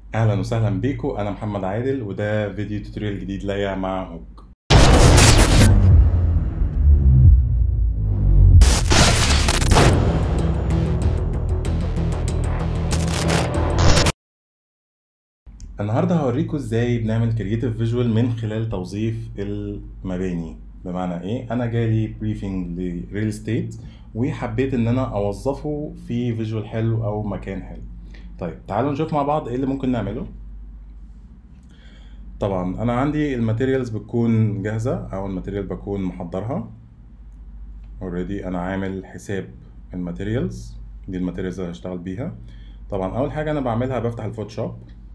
اهلا وسهلا بيكم انا محمد عادل وده فيديو توتوريال جديد ليا مع هوك النهارده هوريكم ازاي بنعمل كرييتيف فيجوال من خلال توظيف المباني بمعنى ايه انا جالي بريفنج لريل استيت وحبيت ان انا اوظفه في فيجوال حلو او مكان حلو طيب تعالوا نشوف مع بعض ايه اللي ممكن نعمله طبعا انا عندي الماتيريالز بتكون جاهزه او الماتيريال بكون محضرها اوريدي انا عامل حساب الماتيريالز دي الماتيريالز اللي هشتغل بيها طبعا اول حاجه انا بعملها بفتح الفوتوشوب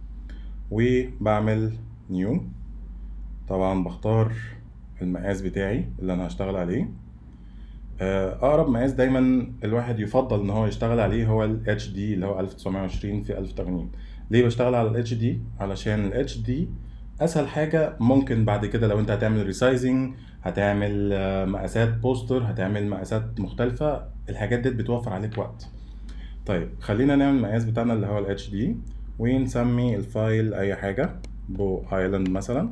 وبعمل نيو طبعا بختار المقاس بتاعي اللي انا هشتغل عليه اقرب مقاس دايما الواحد يفضل ان هو يشتغل عليه هو ال HD اللي هو 1920 في 1080 ليه بشتغل على ال HD علشان ال HD اسهل حاجه ممكن بعد كده لو انت هتعمل ريسايزنج هتعمل مقاسات بوستر هتعمل مقاسات مختلفه الحاجات دي بتوفر عليك وقت طيب خلينا نعمل المقاس بتاعنا اللي هو ال HD ونسمي الفايل اي حاجه بو ايلاند مثلا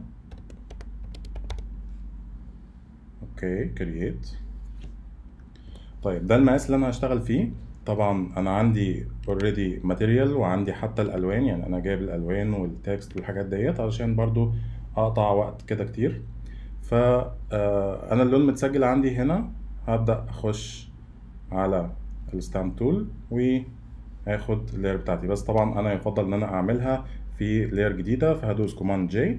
اوكي كرييت طيب ده المقاس اللي انا هشتغل فيه طبعا انا عندي اوريدي ماتيريال وعندي حتى الالوان يعني انا جايب الالوان والتكست والحاجات ديت علشان برضو اقطع وقت كده كتير ف انا اللون متسجل عندي هنا هبدا اخش على الستامب تول واخد اللاير بتاعتي بس طبعا انا يفضل ان انا اعملها في لاير جديده فهدوس كوماند جي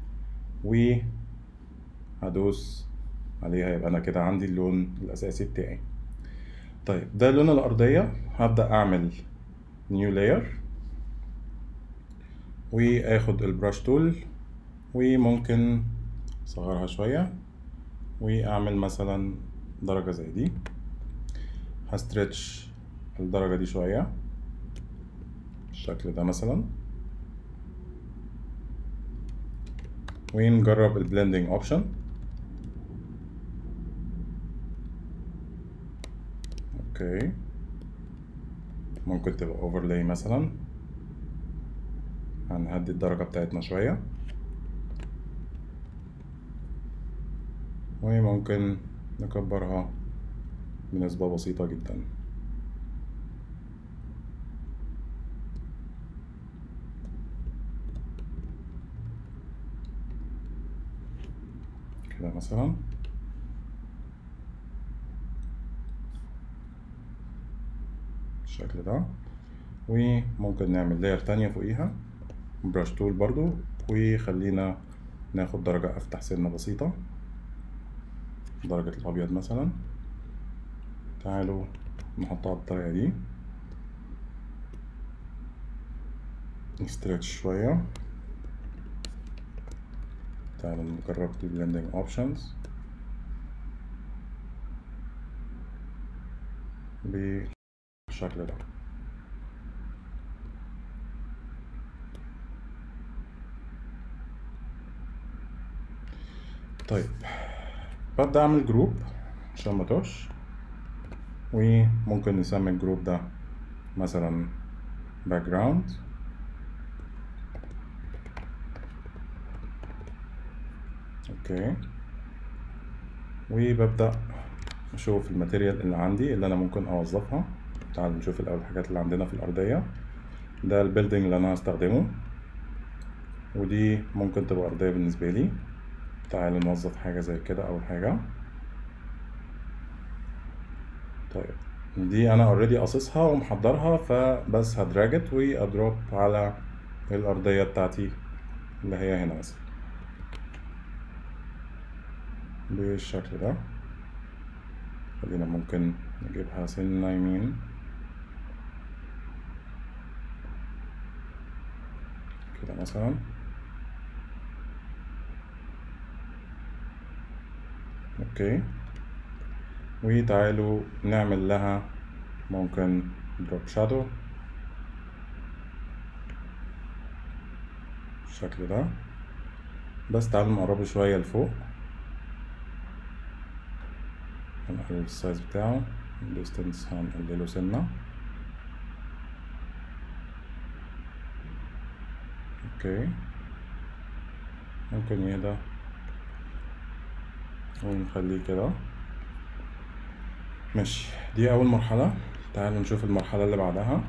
وهدوس عليها يبقى انا كده عندي اللون الاساسي بتاعي طيب ده اللون الأرضية هبدأ أعمل نيو لاير وآخد البراش تول وممكن أصغرها شوية وأعمل مثلا درجة زي دي هستريتش الدرجة دي شوية بالشكل ده مثلا ونجرب البلندنج اوبشن اوكي ممكن تبقى اوفرلاي مثلا هنهدي الدرجة بتاعتنا شوية وممكن نكبرها بنسبة بسيطة جدا كده مثلا بالشكل ده وممكن نعمل لاير تانية فوقيها براش تول برضو وخلينا ناخد درجة افتح سنة بسيطة درجة الابيض مثلا تعالوا نحطها بالطريقة دي نستريتش شوية تعالوا نجرب البلندنج اوبشنز بالشكل ده طيب ببدأ أعمل جروب عشان ما توش وممكن نسمي الجروب ده مثلا background اوكي وببدأ اشوف الماتيريال اللي عندي اللي انا ممكن اوظفها تعالوا نشوف الاول الحاجات اللي عندنا في الارضيه ده البيلدينج اللي انا هستخدمه ودي ممكن تبقى ارضيه بالنسبه لي تعالوا نوظف حاجه زي كده اول حاجه طيب دي انا اوريدي قاصصها ومحضرها فبس هدراجت وادروب على الارضيه بتاعتي اللي هي هنا مثلا بالشكل ده خلينا ممكن نجيبها سنة يمين كده مثلا اوكي وتعالوا نعمل لها ممكن دروب شادو بالشكل ده بس تعالوا نقربه شوية لفوق هنقلل السايز بتاعه الديستنس هنقلله سنة اوكي ممكن يهدى ونخليه كده ماشي دي اول مرحلة تعالوا نشوف المرحلة اللي بعدها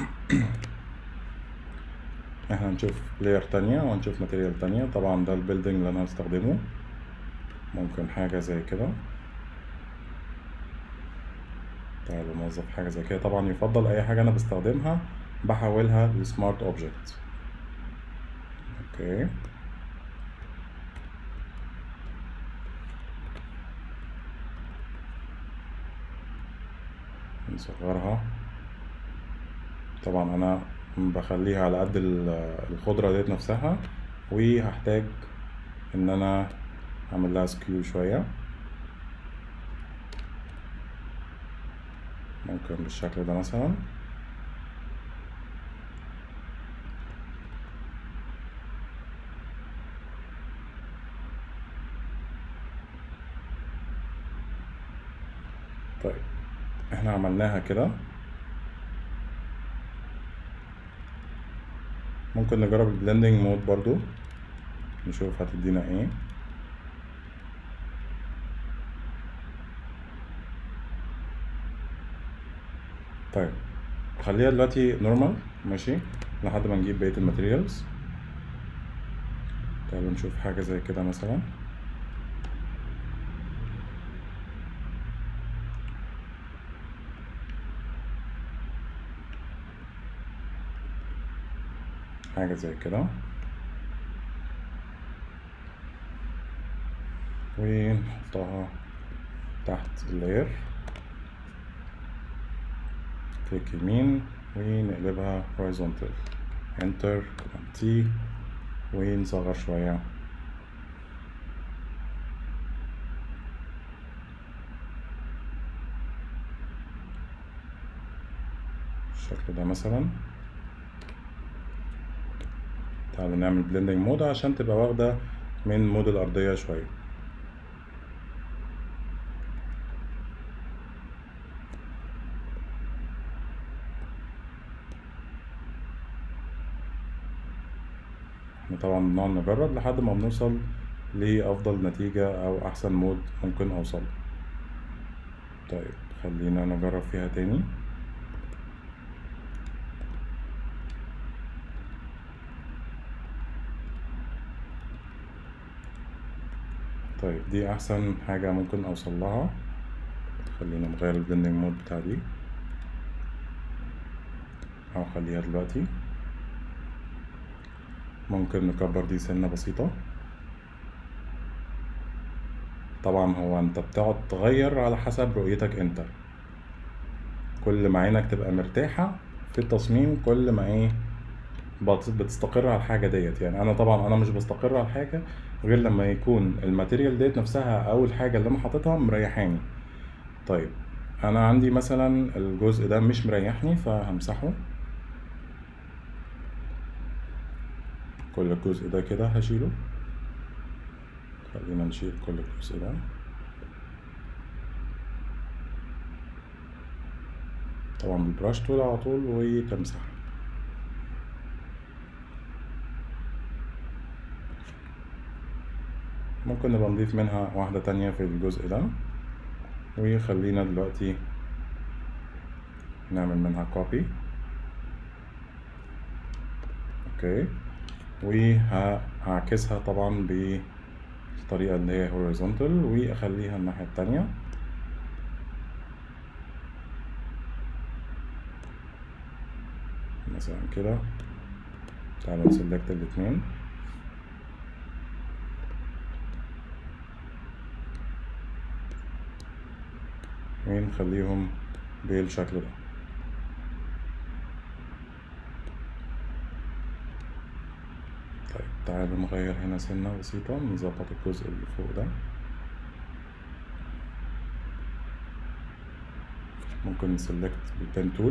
احنا هنشوف لاير تانية وهنشوف ماتيريال تانية طبعا ده البيلدينج اللي انا هستخدمه ممكن حاجة زي كده تعالوا نوظف حاجة زي كده طبعا يفضل أي حاجة أنا بستخدمها بحولها لسمارت اوبجكت اوكي نصغرها طبعا أنا بخليها على قد ال- الخضرة ديت نفسها وهحتاج إن أنا أعمل لها سكيو شوية ممكن بالشكل ده مثلا طيب احنا عملناها كده ممكن نجرب البلندنج مود برضو نشوف هتدينا ايه طيب خليها دلوقتي نورمال ماشي لحد ما نجيب بقية الماتيريالز تعالوا نشوف حاجة زي كده مثلا حاجة زي كده ونحطها تحت اللاير كليك يمين ونقلبها horizontal enter T ونصغر شوية بالشكل ده مثلا تعالوا نعمل blending مود عشان تبقى واخدة من مود الأرضية شوية احنا طبعا بنقعد نجرب لحد ما بنوصل لأفضل نتيجة أو أحسن مود ممكن أوصل طيب خلينا نجرب فيها تاني طيب دي أحسن حاجة ممكن أوصل لها خلينا نغير البلندنج مود بتاع دي أو خليها دلوقتي ممكن نكبر دي سنة بسيطة طبعا هو انت بتقعد تغير على حسب رؤيتك انت كل ما عينك تبقى مرتاحة في التصميم كل ما ايه بت- بتستقر على الحاجة ديت يعني انا طبعا انا مش بستقر على الحاجة غير لما يكون الماتيريال ديت نفسها او الحاجة اللي انا حاططها مريحاني طيب انا عندي مثلا الجزء ده مش مريحني فهمسحه كل الجزء ده كده هشيله خلينا نشيل كل الجزء ده طبعا بالبراش تول على طول وتمسح ممكن نبقى نضيف منها واحدة تانية في الجزء ده وخلينا دلوقتي نعمل منها كوبي اوكي وهعكسها طبعا بالطريقة اللي هي horizontal واخليها الناحية التانية مثلا كده تعالوا نسلكت الاتنين ونخليهم بالشكل ده طيب تعالوا نغير هنا سنة بسيطة نظبط الجزء اللي فوق ده ممكن نسلكت بالبن تول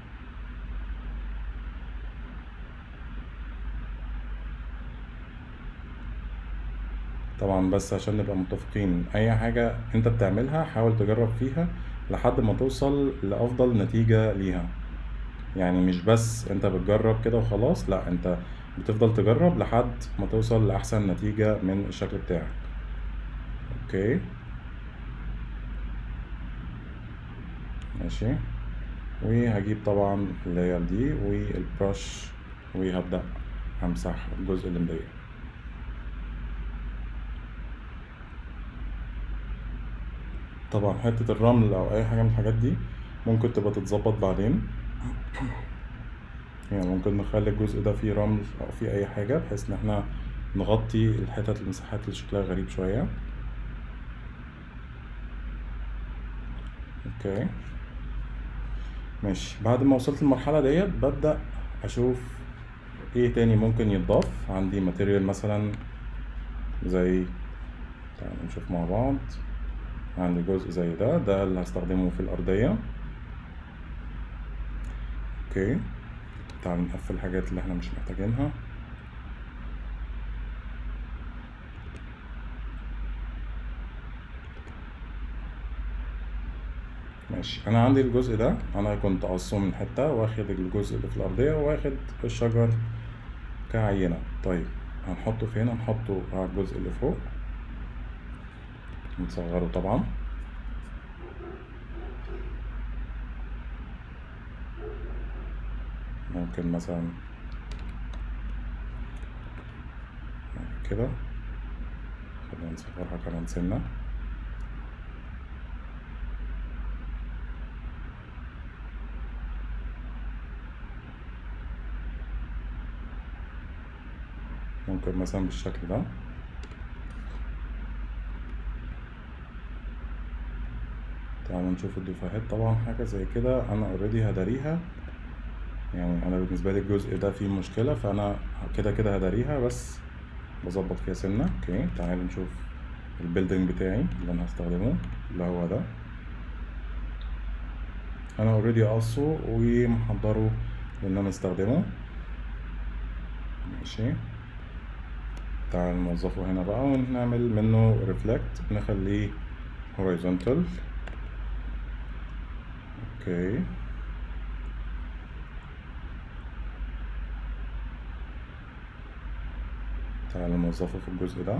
طبعا بس عشان نبقى متفقين اي حاجة انت بتعملها حاول تجرب فيها لحد ما توصل لافضل نتيجة ليها يعني مش بس انت بتجرب كده وخلاص لا انت بتفضل تجرب لحد ما توصل لأحسن نتيجة من الشكل بتاعك اوكي ماشي وهجيب طبعا اللاير دي والبرش وهبدأ امسح الجزء اللي مضايق طبعا حتة الرمل او اي حاجة من الحاجات دي ممكن تبقى تتظبط بعدين يعني ممكن نخلي الجزء ده فيه رمل او فيه اي حاجة بحيث ان احنا نغطي الحتت المساحات اللي شكلها غريب شوية اوكي ماشي بعد ما وصلت المرحلة ديت ببدأ اشوف ايه تاني ممكن يتضاف عندي ماتيريال مثلا زي تعالوا نشوف مع بعض عندي جزء زي ده ده اللي هستخدمه في الأرضية اوكي تعالوا نقفل الحاجات اللي احنا مش محتاجينها ماشي انا عندي الجزء ده انا كنت قصه من حتة واخد الجزء اللي في الأرضية واخد الشجر كعينة طيب هنحطه فين هنحطه على الجزء اللي فوق نصغره طبعا ممكن مثلا كده خلينا نصغرها كمان سنة ممكن مثلا بالشكل ده تعالوا نشوف الدفاهات طبعا حاجة زي كده أنا اوريدي هداريها يعني أنا بالنسبة لي الجزء ده فيه مشكلة فأنا كده كده هداريها بس بظبط فيها سنة اوكي تعالوا نشوف البيلدينج بتاعي اللي أنا هستخدمه اللي هو ده أنا اوريدي قصه ومحضره إن أنا استخدمه ماشي تعال نوظفه هنا بقى ونعمل منه ريفلكت نخليه horizontal اوكي تعال نوظفه في الجزء ده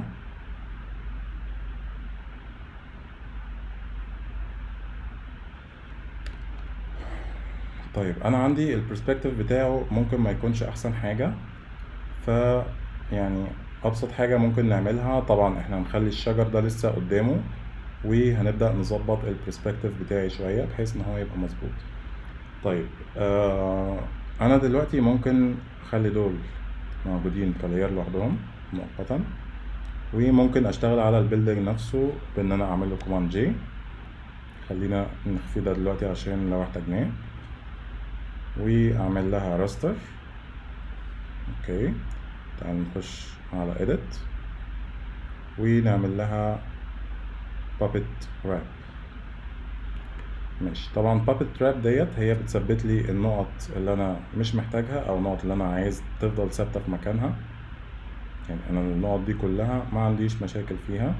طيب انا عندي البرسبكتيف بتاعه ممكن ما يكونش احسن حاجة ف يعني ابسط حاجة ممكن نعملها طبعا احنا هنخلي الشجر ده لسه قدامه وهنبدأ نظبط البرسبكتيف بتاعي شوية بحيث ان هو يبقى مظبوط طيب آه انا دلوقتي ممكن اخلي دول موجودين كلاير لوحدهم مؤقتا وممكن اشتغل على البيلدينج نفسه بان انا اعمل له كوماند جي خلينا نخفي ده دلوقتي عشان لو احتاجناه واعمل لها راستر اوكي تعال نخش على edit ونعمل لها puppet wrap ماشي طبعا puppet wrap ديت هي بتثبت لي النقط اللي انا مش محتاجها او النقط اللي انا عايز تفضل ثابته في مكانها يعني انا النقط دي كلها ما عنديش مشاكل فيها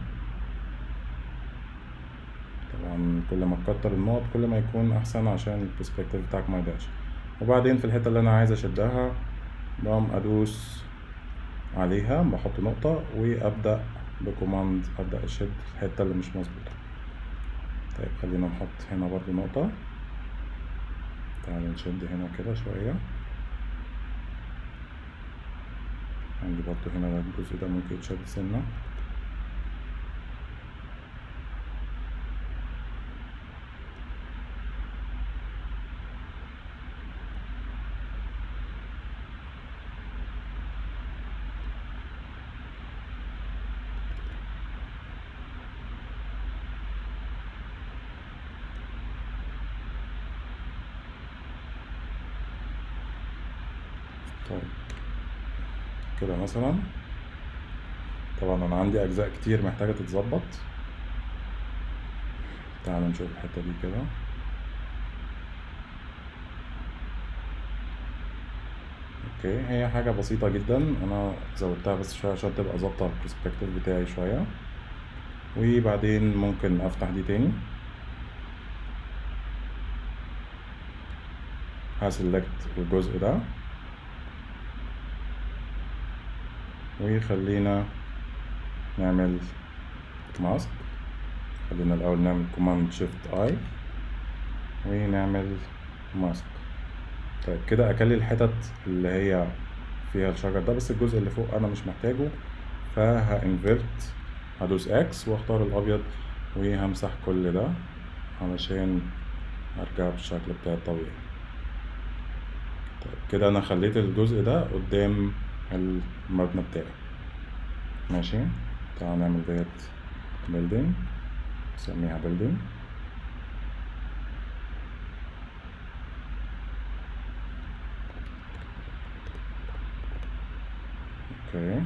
طبعا كل ما تكتر النقط كل ما يكون احسن عشان البرسبكتيف بتاعك ما يضيعش وبعدين في الحته اللي انا عايز اشدها بقوم ادوس عليها بحط نقطة وأبدأ بكوماند أبدأ أشد الحتة اللي مش مظبوطة طيب خلينا نحط هنا برضو نقطة تعالوا نشد هنا كده شوية عندي برضو هنا الجزء ده ممكن يتشد سنة طيب كده مثلا طبعا انا عندي اجزاء كتير محتاجة تتظبط تعالوا نشوف الحتة دي كده اوكي هي حاجة بسيطة جدا انا زودتها بس شوية عشان تبقى ظابطة البرسبكتيف بتاعي شوية وبعدين ممكن افتح دي تاني هسلكت الجزء ده وخلينا نعمل ماسك خلينا الأول نعمل كوماند شيفت اي ونعمل ماسك طيب كده أكلي الحتت اللي هي فيها الشجر ده بس الجزء اللي فوق أنا مش محتاجه فهانفرت هدوس اكس واختار الأبيض وهمسح كل ده علشان أرجع بالشكل بتاعي الطبيعي طيب كده أنا خليت الجزء ده قدام المبنى بتاعي ماشي تعال نعمل ديت building نسميها building اوكي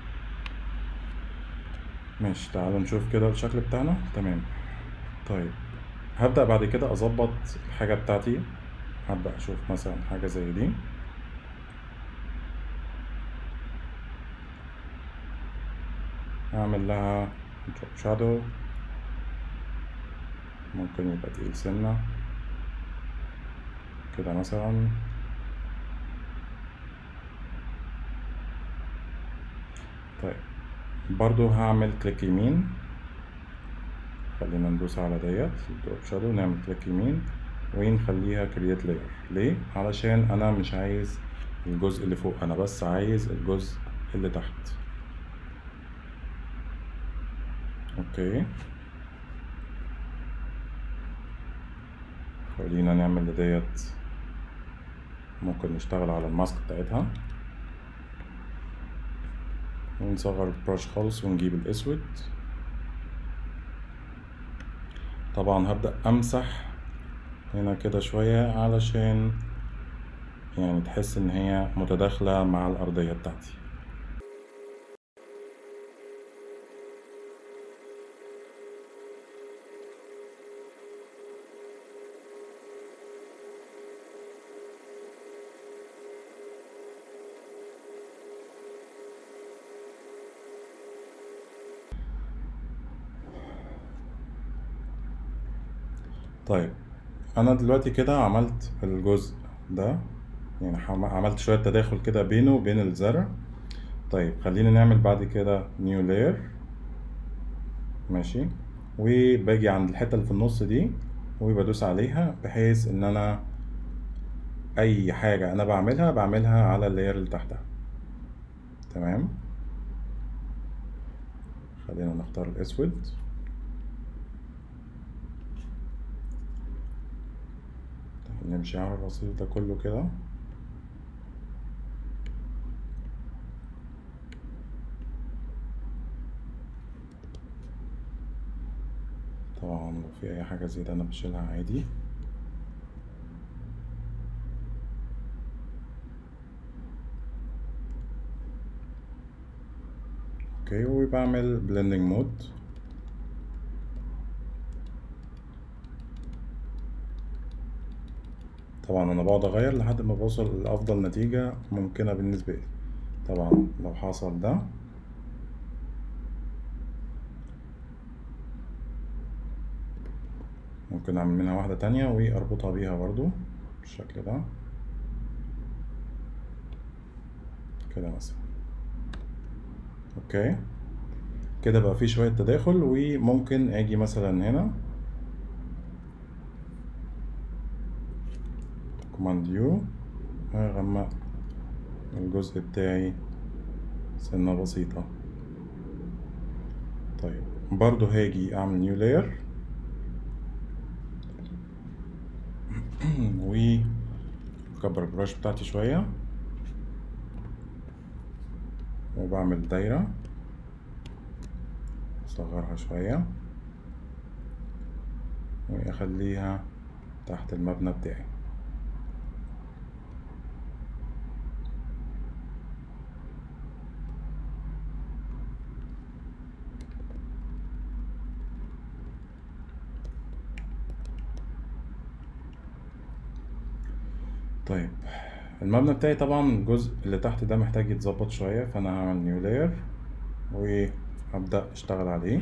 ماشي تعالوا نشوف كده الشكل بتاعنا تمام طيب هبدأ بعد كده أظبط الحاجة بتاعتي هبدأ أشوف مثلا حاجة زي دي هعمل لها drop shadow ممكن يبقى تقيل سنة كده مثلا طيب برضو هعمل كليك يمين خلينا ندوس على ديت دروب شادو نعمل كليك يمين ونخليها كرييت لاير ليه علشان انا مش عايز الجزء اللي فوق انا بس عايز الجزء اللي تحت اوكي خلينا نعمل لديت ممكن نشتغل على الماسك بتاعتها ونصغر البراش خالص ونجيب الاسود طبعا هبدأ امسح هنا كده شوية علشان يعني تحس ان هي متداخلة مع الارضية بتاعتي طيب انا دلوقتي كده عملت الجزء ده يعني حم- عملت شوية تداخل كده بينه وبين الزرع طيب خلينا نعمل بعد كده نيو لاير ماشي وباجي عند الحتة اللي في النص دي وبدوس عليها بحيث ان انا اي حاجة انا بعملها بعملها على اللاير اللي تحتها تمام خلينا نختار الاسود نمشي على الرصيف ده كله كده طبعا لو في اي حاجة زيادة انا بشيلها عادي اوكي وبعمل blending مود طبعا انا بقعد اغير لحد ما بوصل لافضل نتيجة ممكنة بالنسبة لي طبعا لو حصل ده ممكن اعمل منها واحدة تانية واربطها بيها برضو بالشكل ده كده مثلا اوكي كده بقى في شوية تداخل وممكن اجي مثلا هنا كوماند يو هغمق الجزء بتاعي سنة بسيطة طيب برضو هاجي اعمل نيو لاير وأكبر البراش بتاعتي شوية وبعمل دايرة أصغرها شوية وأخليها تحت المبنى بتاعي طيب المبنى بتاعي طبعا الجزء اللي تحت ده محتاج يتظبط شوية فأنا هعمل نيو لاير وهبدأ أشتغل عليه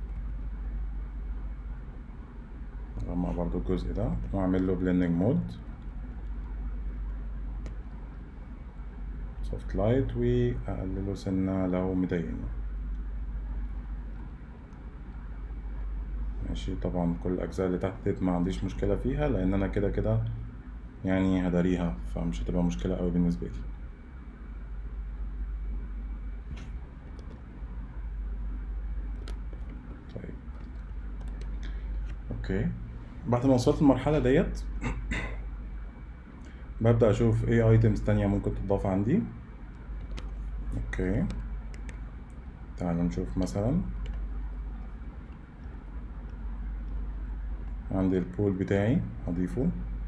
أجمع برضو الجزء ده وأعمل له بلندنج مود سوفت لايت واقلله سنة لو مضايقني ماشي طبعا كل الاجزاء اللي تحت ديت ما عنديش مشكلة فيها لان انا كده كده يعني هداريها فمش هتبقى مشكلة قوي بالنسبة لي طيب اوكي بعد ما وصلت المرحلة ديت ببدأ أشوف إيه أيتمز تانية ممكن تضاف عندي أوكي تعالوا نشوف مثلا عندي البول بتاعي هضيفه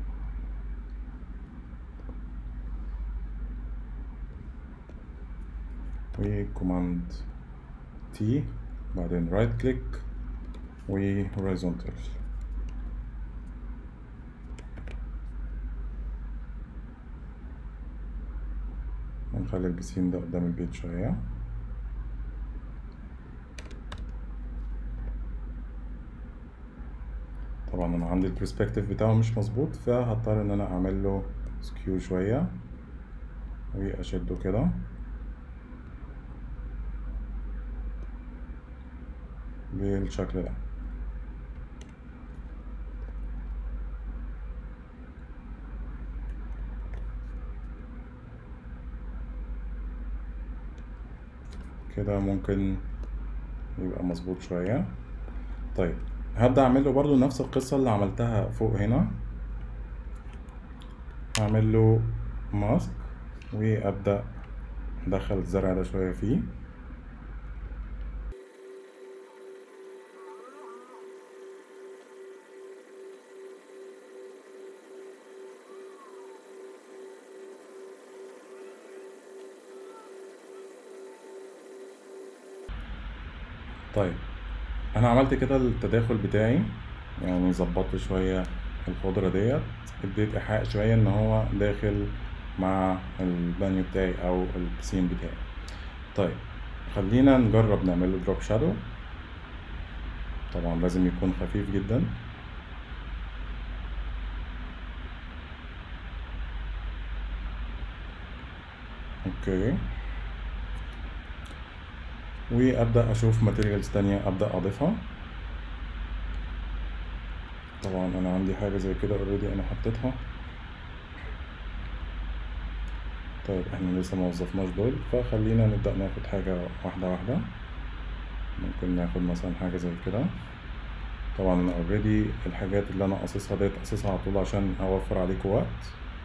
وكوماند تي بعدين رايت كليك و horizontal ونخلي البسين ده قدام البيت شوية طبعا انا عندي البرسبكتيف بتاعه مش مظبوط فهضطر ان انا اعمل له سكيو شوية واشده كده بالشكل ده كده ممكن يبقى مظبوط شوية طيب هبدأ أعمل له برضو نفس القصة اللي عملتها فوق هنا هعمل له ماسك وأبدأ أدخل الزرع ده شوية فيه طيب انا عملت كده التداخل بتاعي يعني ظبطت شوية الخضرة ديت اديت ايحاء شوية ان هو داخل مع البانيو بتاعي او البسين بتاعي طيب خلينا نجرب نعمل له دروب شادو طبعا لازم يكون خفيف جدا اوكي وابدا اشوف ماتيريالز تانية ابدا اضيفها طبعا انا عندي حاجه زي كده اوريدي انا حطيتها طيب احنا لسه ما وظفناش دول فخلينا نبدا ناخد حاجه واحده واحده ممكن ناخد مثلا حاجه زي كده طبعا انا اوريدي الحاجات اللي انا قاصصها ديت قاصصها على طول عشان اوفر عليكم وقت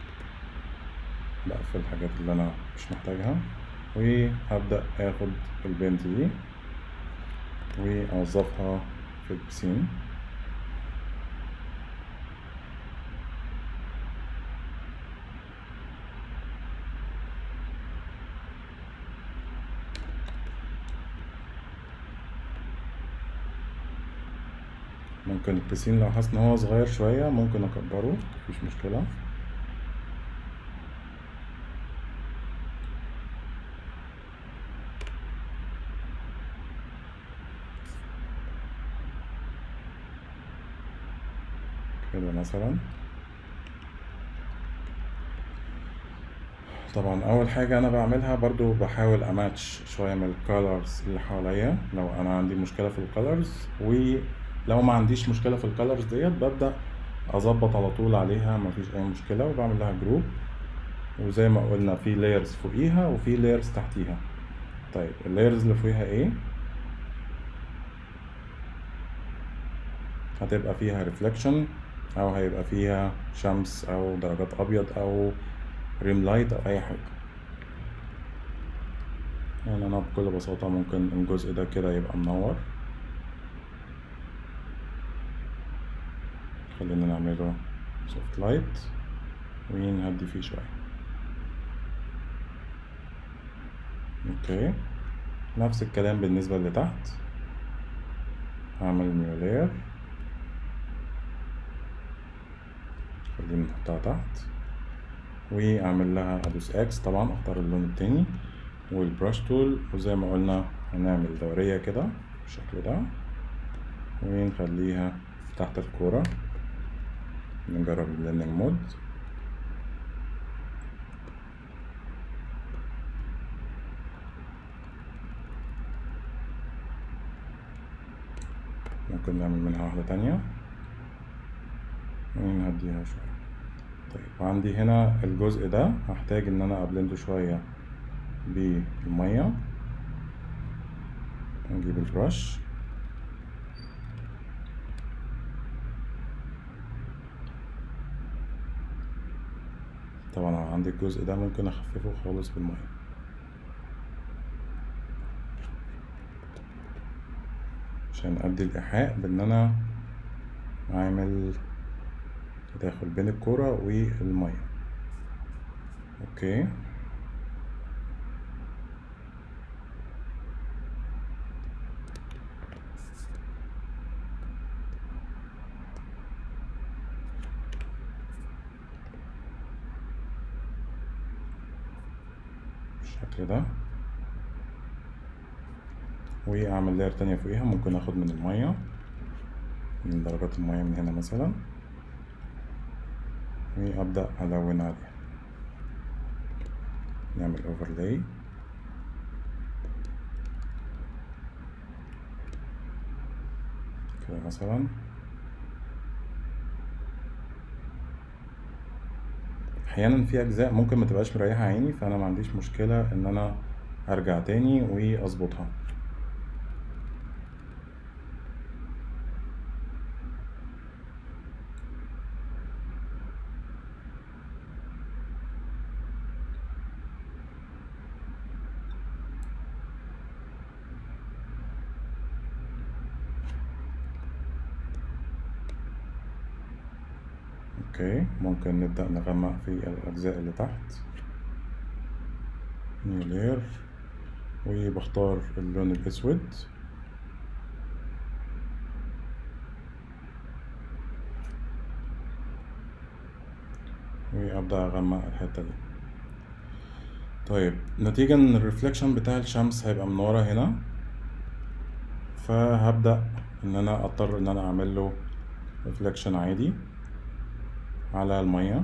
بقفل الحاجات اللي انا مش محتاجها وهبدأ اخد البنت دي واوظفها في البسين ممكن البسين لو حاسس ان هو صغير شوية ممكن اكبره مفيش مشكلة كده مثلا طبعا اول حاجة انا بعملها برضو بحاول اماتش شوية من الكالرز اللي حواليا لو انا عندي مشكلة في الكالرز ولو ما عنديش مشكلة في الكالرز ديت ببدأ اظبط على طول عليها مفيش اي مشكلة وبعمل لها جروب وزي ما قلنا في لايرز فوقيها وفي لايرز تحتيها طيب اللايرز اللي فوقيها ايه هتبقى فيها ريفلكشن او هيبقى فيها شمس او درجات ابيض او ريم لايت او اي حاجه يعني انا بكل بساطه ممكن الجزء ده كده يبقى منور خلينا نعمله سوفت لايت ونهدي فيه شويه اوكي نفس الكلام بالنسبه اللي تحت هعمل نيو لاير خلينا نحطها تحت واعمل لها ادوس اكس طبعا اختار اللون التاني والبراش تول وزي ما قلنا هنعمل دورية كده بالشكل ده ونخليها تحت الكورة نجرب البلندنج مود ممكن نعمل منها واحدة تانية ونهديها شوية طيب وعندي هنا الجزء ده هحتاج ان انا ابلنده شوية بالمية نجيب البرش طبعا عندي الجزء ده ممكن اخففه خالص بالمية عشان ادي الايحاء بان انا عامل تداخل بين الكرة والمية اوكي بالشكل ده واعمل لاير تانية فوقيها ممكن اخد من المية من درجات المية من هنا مثلا وابدأ الون عليها نعمل اوفرلاي كده مثلا احيانا في اجزاء ممكن ما تبقاش مريحه عيني فانا ما عنديش مشكله ان انا ارجع تاني واظبطها اوكي ممكن نبدأ نغمق في الأجزاء اللي تحت نيو لير وبختار اللون الأسود وأبدأ أغمق الحتة دي طيب نتيجة ان الريفليكشن بتاع الشمس هيبقى من ورا هنا فهبدأ ان انا اضطر ان انا اعمل له ريفليكشن عادي على المية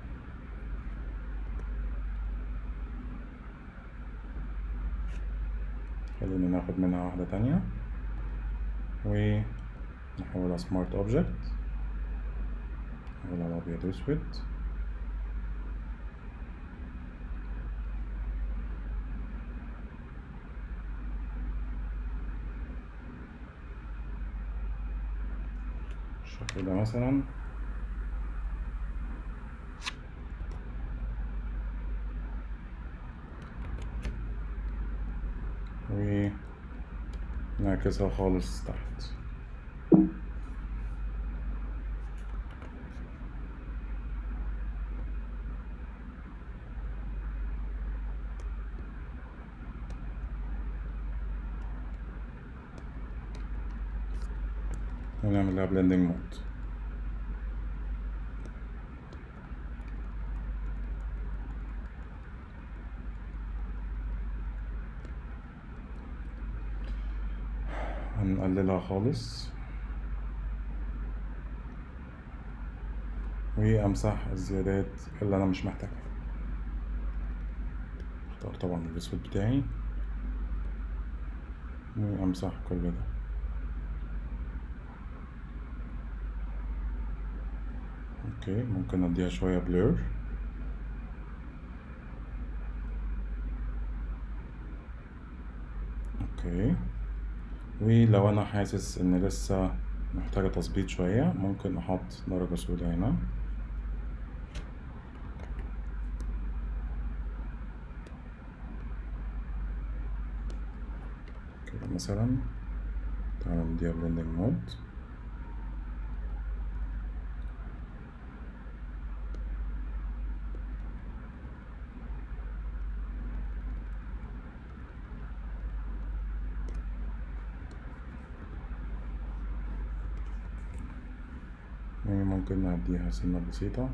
خلينا ناخد منها واحدة تانية ونحولها سمارت اوبجكت نحولها ابيض واسود الشكل ده مثلا ونعكسها خالص تحت ونعمل لها blending mode هنقللها خالص وامسح الزيادات اللي انا مش محتاجها اختار طبعا الاسود بتاعي وامسح كل ده اوكي ممكن اديها شوية بلور اوكي ولو انا حاسس ان لسه محتاجة تظبيط شوية ممكن احط درجة سوداء هنا كده مثلا تعالى نديها blending mode ممكن نعديها سنة بسيطة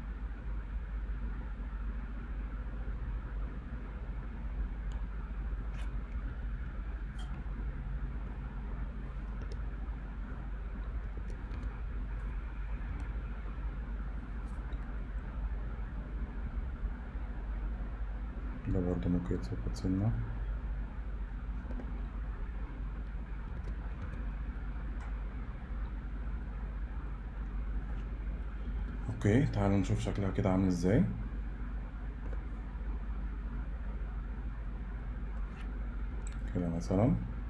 ده برضه ممكن يتظبط سنة اوكي تعالوا نشوف شكلها كده عامل ازاي كده مثلا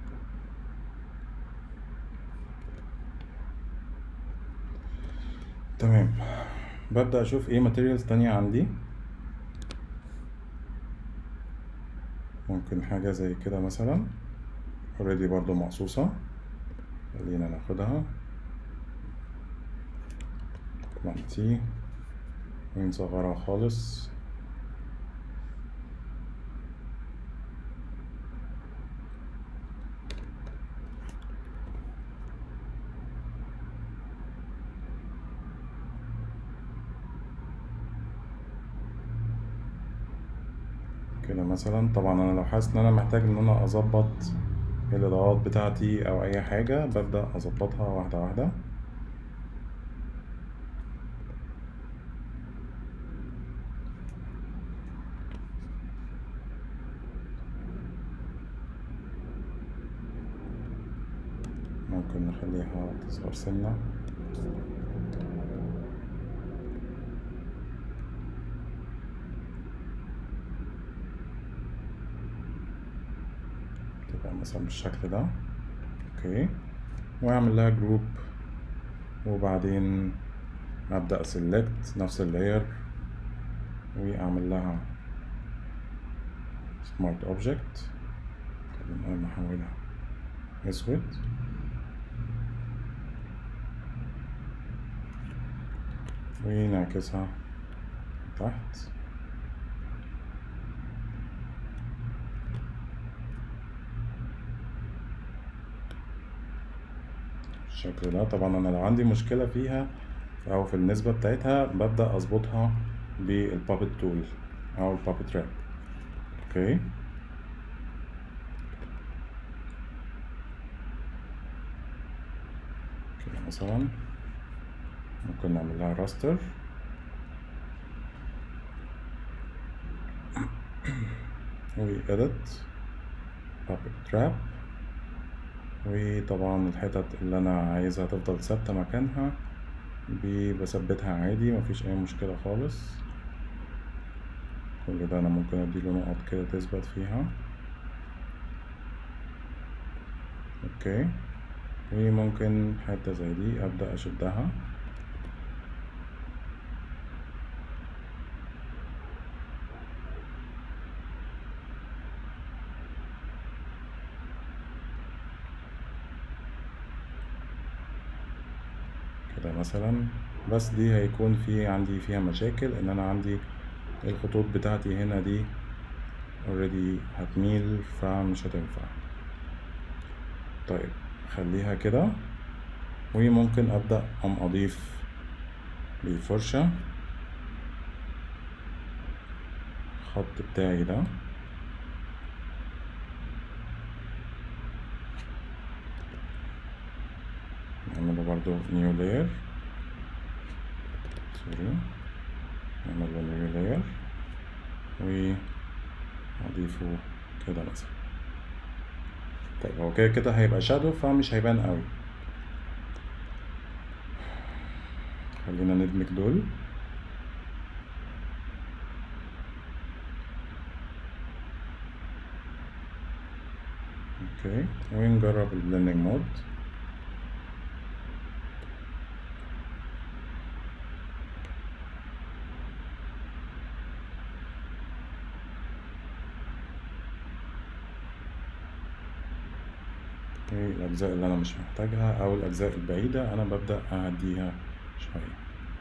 تمام ببدأ أشوف إيه ماتيريالز تانية عندي ممكن حاجة زي كده مثلا اوريدي برضو مقصوصة خلينا ناخدها تي ونصغرها خالص كده مثلا طبعا انا لو حاسس ان انا محتاج ان انا اظبط الاضاءات بتاعتي او اي حاجة ببدأ اظبطها واحدة واحدة ممكن نخليها تصغر سنة تبقى مثلا بالشكل ده اوكي واعمل لها جروب وبعدين ابدأ سيلكت نفس اللاير واعمل لها سمارت اوبجكت خلينا نحولها اسود ونعكسها تحت بالشكل ده طبعا انا لو عندي مشكلة فيها او في النسبة بتاعتها ببدأ اظبطها بالبابت تول او البابت راب اوكي كده مثلا ممكن نعمل لها راستر و edit puppet trap وطبعا الحتت اللي انا عايزها تفضل ثابتة مكانها ب- بثبتها عادي مفيش اي مشكلة خالص كل ده انا ممكن اديله نقط كده تثبت فيها اوكي وممكن حتة زي دي ابدأ اشدها كده مثلا بس دي هيكون في عندي فيها مشاكل ان انا عندي الخطوط بتاعتي هنا دي اوريدي هتميل فمش هتنفع طيب خليها كده وممكن ابدأ ام اضيف بالفرشة الخط بتاعي ده نعمله برضو نيو لاير سوري نعمله نيو لاير واضيفه كده مثلا طيب هو كده كده هيبقى شادو فمش هيبان قوي خلينا ندمج دول اوكي ونجرب البلندنج مود الأجزاء اللي أنا مش محتاجها أو الأجزاء البعيدة أنا ببدأ أعديها شوية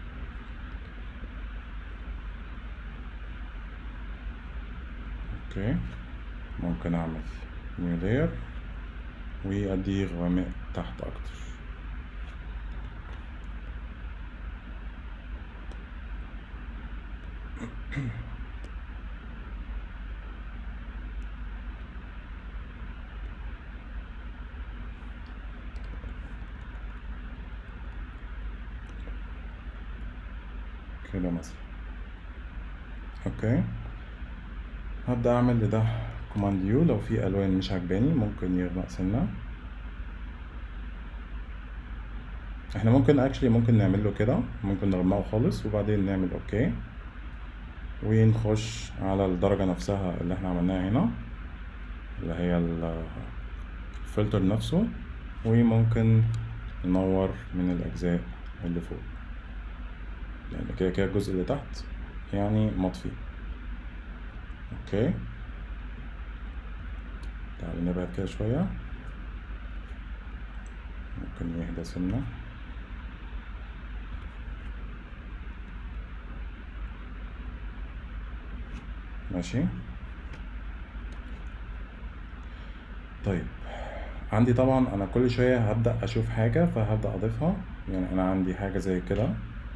أوكي ممكن أعمل نيو لاير وأدي غوامق تحت أكتر كده مثلا اوكي هبدأ اعمل لده كوماند يو لو في الوان مش عجباني ممكن يغمق سنة احنا ممكن اكشلي ممكن نعمل له كده ممكن نغمقه خالص وبعدين نعمل اوكي ونخش على الدرجة نفسها اللي احنا عملناها هنا اللي هي ال- الفلتر نفسه وممكن ننور من الأجزاء اللي فوق لأن كده كده الجزء اللي تحت يعني مطفي اوكي تعالوا نبعد كده شوية ممكن يهدى سنة ماشي طيب عندي طبعا انا كل شوية هبدأ اشوف حاجة فهبدأ اضيفها يعني انا عندي حاجة زي كده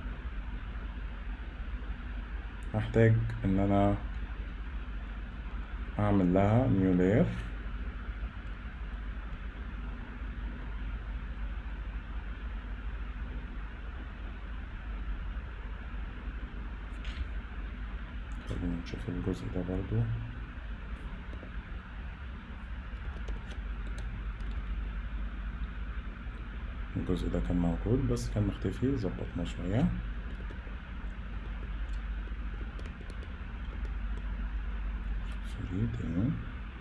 هحتاج ان انا اعمل لها نيو لاير خلينا نشوف الجزء ده برضو الجزء ده كان موجود بس كان مختفي ظبطناه شوية سوري تاني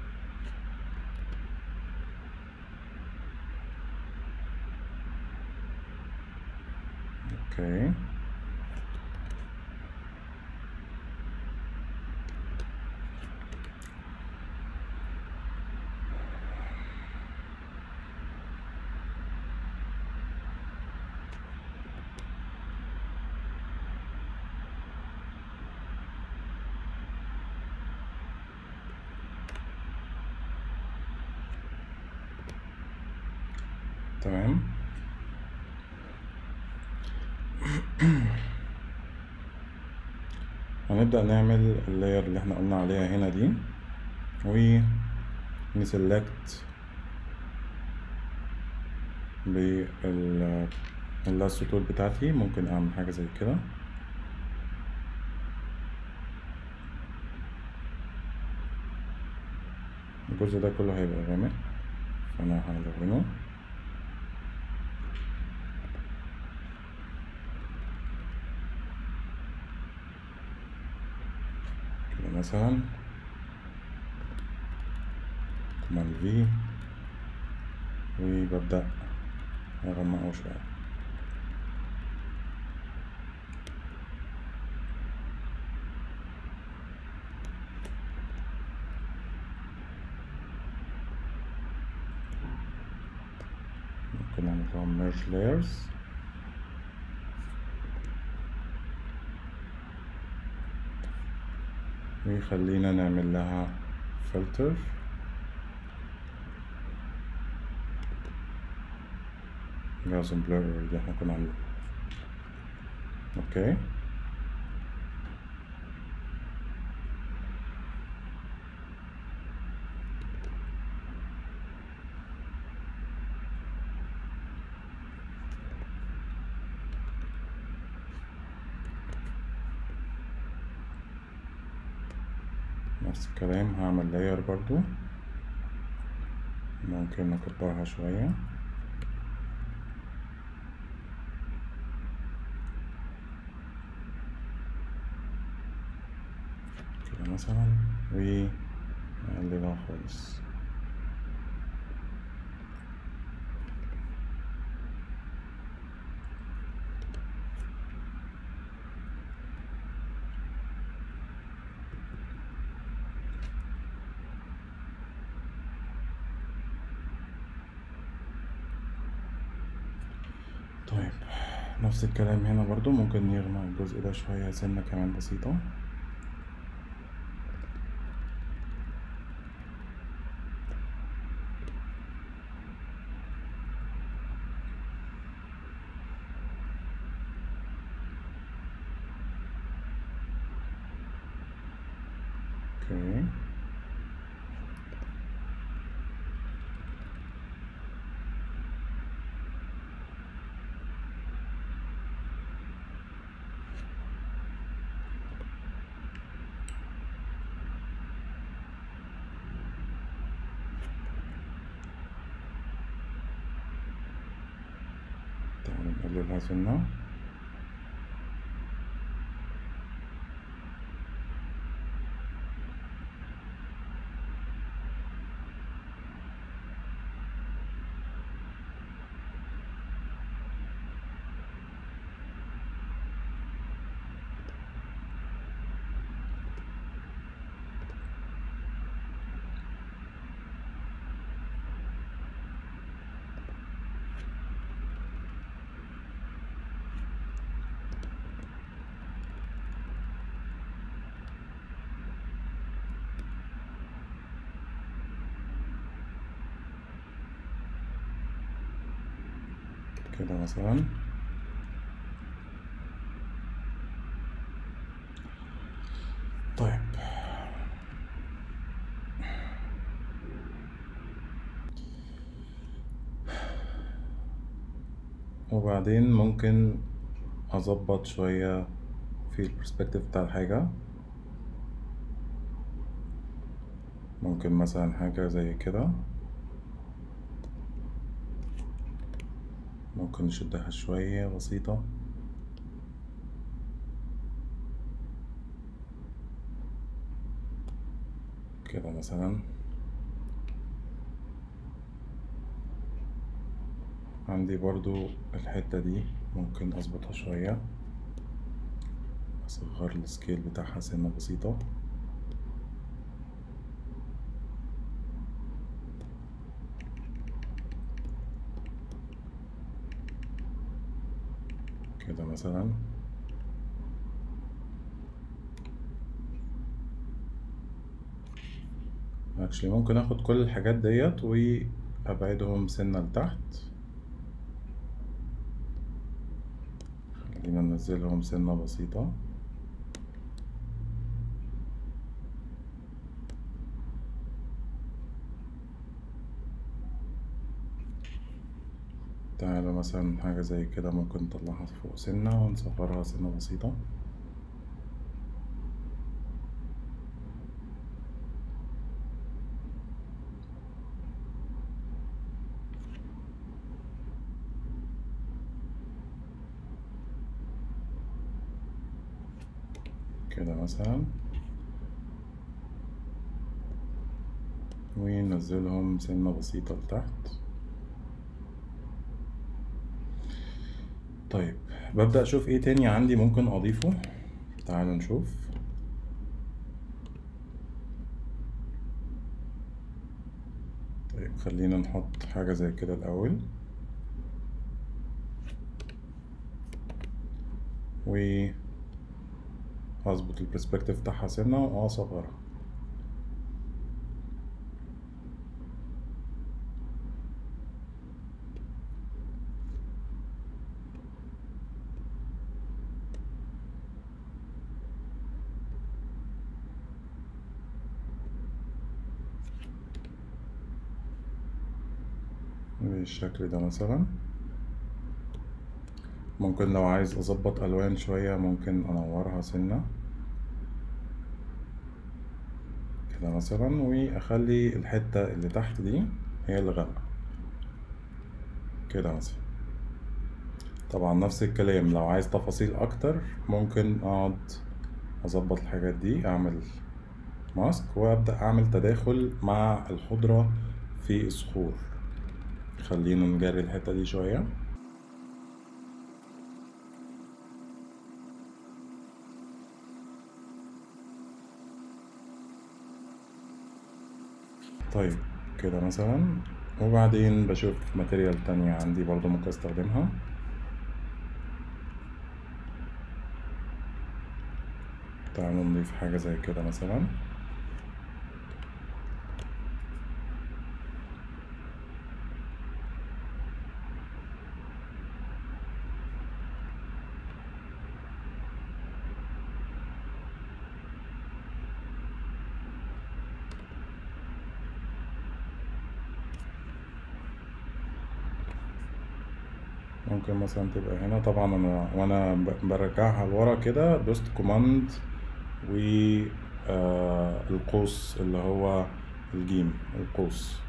اوكي تمام هنبدأ نعمل اللاير اللي احنا قلنا عليها هنا دي و نسلكت بال اللاستو تول بتاعتي ممكن اعمل حاجة زي كده الجزء ده كله هيبقى غامق فانا هلونه كده مثلا كوماند في وببدأ أغمقه شوية ممكن نعمل لهم merge layers وخلينا نعمل لها فلتر لازم blur اللي احنا كنا عاملينه اوكي نفس الكلام هعمل لاير برضو ممكن نكبرها شوية كده مثلا ونقللها خالص طيب نفس الكلام هنا برضو ممكن نغمق الجزء ده شوية سنة كمان بسيطة اوكي تعالوا نقللها سنة كده مثلا طيب وبعدين ممكن أظبط شوية في البرسبكتيف بتاع الحاجة ممكن مثلا حاجة زي كده ممكن نشدها شوية بسيطة كده مثلا عندي برضو الحتة دي ممكن أظبطها شوية أصغر السكيل بتاعها سنة بسيطة كده مثلا اكشلي ممكن اخد كل الحاجات ديت وابعدهم سنة لتحت خلينا ننزلهم سنة بسيطة تعالى مثلا حاجة زي كده ممكن نطلعها فوق سنة ونصغرها سنة بسيطة كده مثلا وننزلهم سنة بسيطة لتحت طيب ببدأ أشوف إيه تاني عندي ممكن أضيفه تعالوا نشوف طيب خلينا نحط حاجة زي كده الأول و هظبط البرسبكتيف بتاعها سنة وأصغرها بالشكل ده مثلا ممكن لو عايز أظبط ألوان شوية ممكن أنورها سنة كده مثلا وأخلي الحتة اللي تحت دي هي اللي غامقة كده مثلا طبعا نفس الكلام لو عايز تفاصيل أكتر ممكن أقعد أظبط الحاجات دي أعمل ماسك وأبدأ أعمل تداخل مع الخضرة في الصخور خلينا نجري الحتة دي شوية طيب كده مثلا وبعدين بشوف ماتيريال تانية عندي برضو ممكن استخدمها تعالوا نضيف حاجة زي كده مثلا ممكن مثلا تبقى هنا طبعا انا وانا ب- برجعها لورا كده دوست كوماند و آه، القوس اللي هو الجيم القوس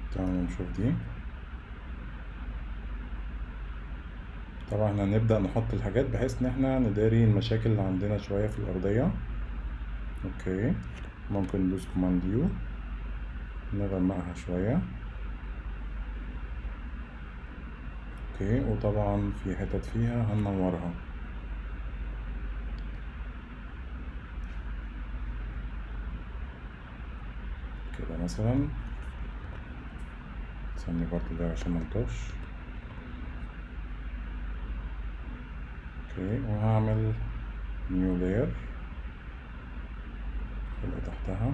تعالوا نشوف دي طبعا احنا هنبدأ نحط الحاجات بحيث ان احنا نداري المشاكل اللي عندنا شوية في الأرضية اوكي ممكن ندوس كوماند يو نغمقها شوية اوكي وطبعا في حتت فيها هننورها كده مثلا استني برضه ده عشان منطوش اوكي وهعمل نيو لاير اللي تحتها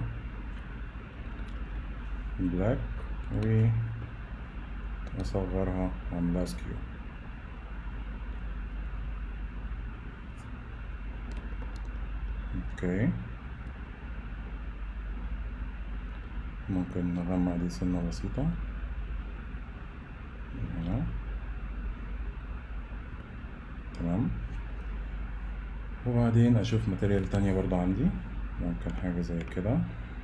بلاك و اصغرها واعملها سكيو اوكي ممكن نغمق دي سنة بسيطة من هنا تمام وبعدين اشوف ماتيريال تانية برضو عندي ممكن حاجة زي كده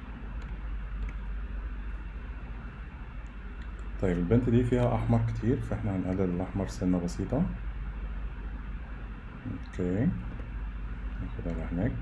طيب البنت دي فيها احمر كتير فاحنا هنقلل الاحمر سنة بسيطة اوكي ناخدها لهناك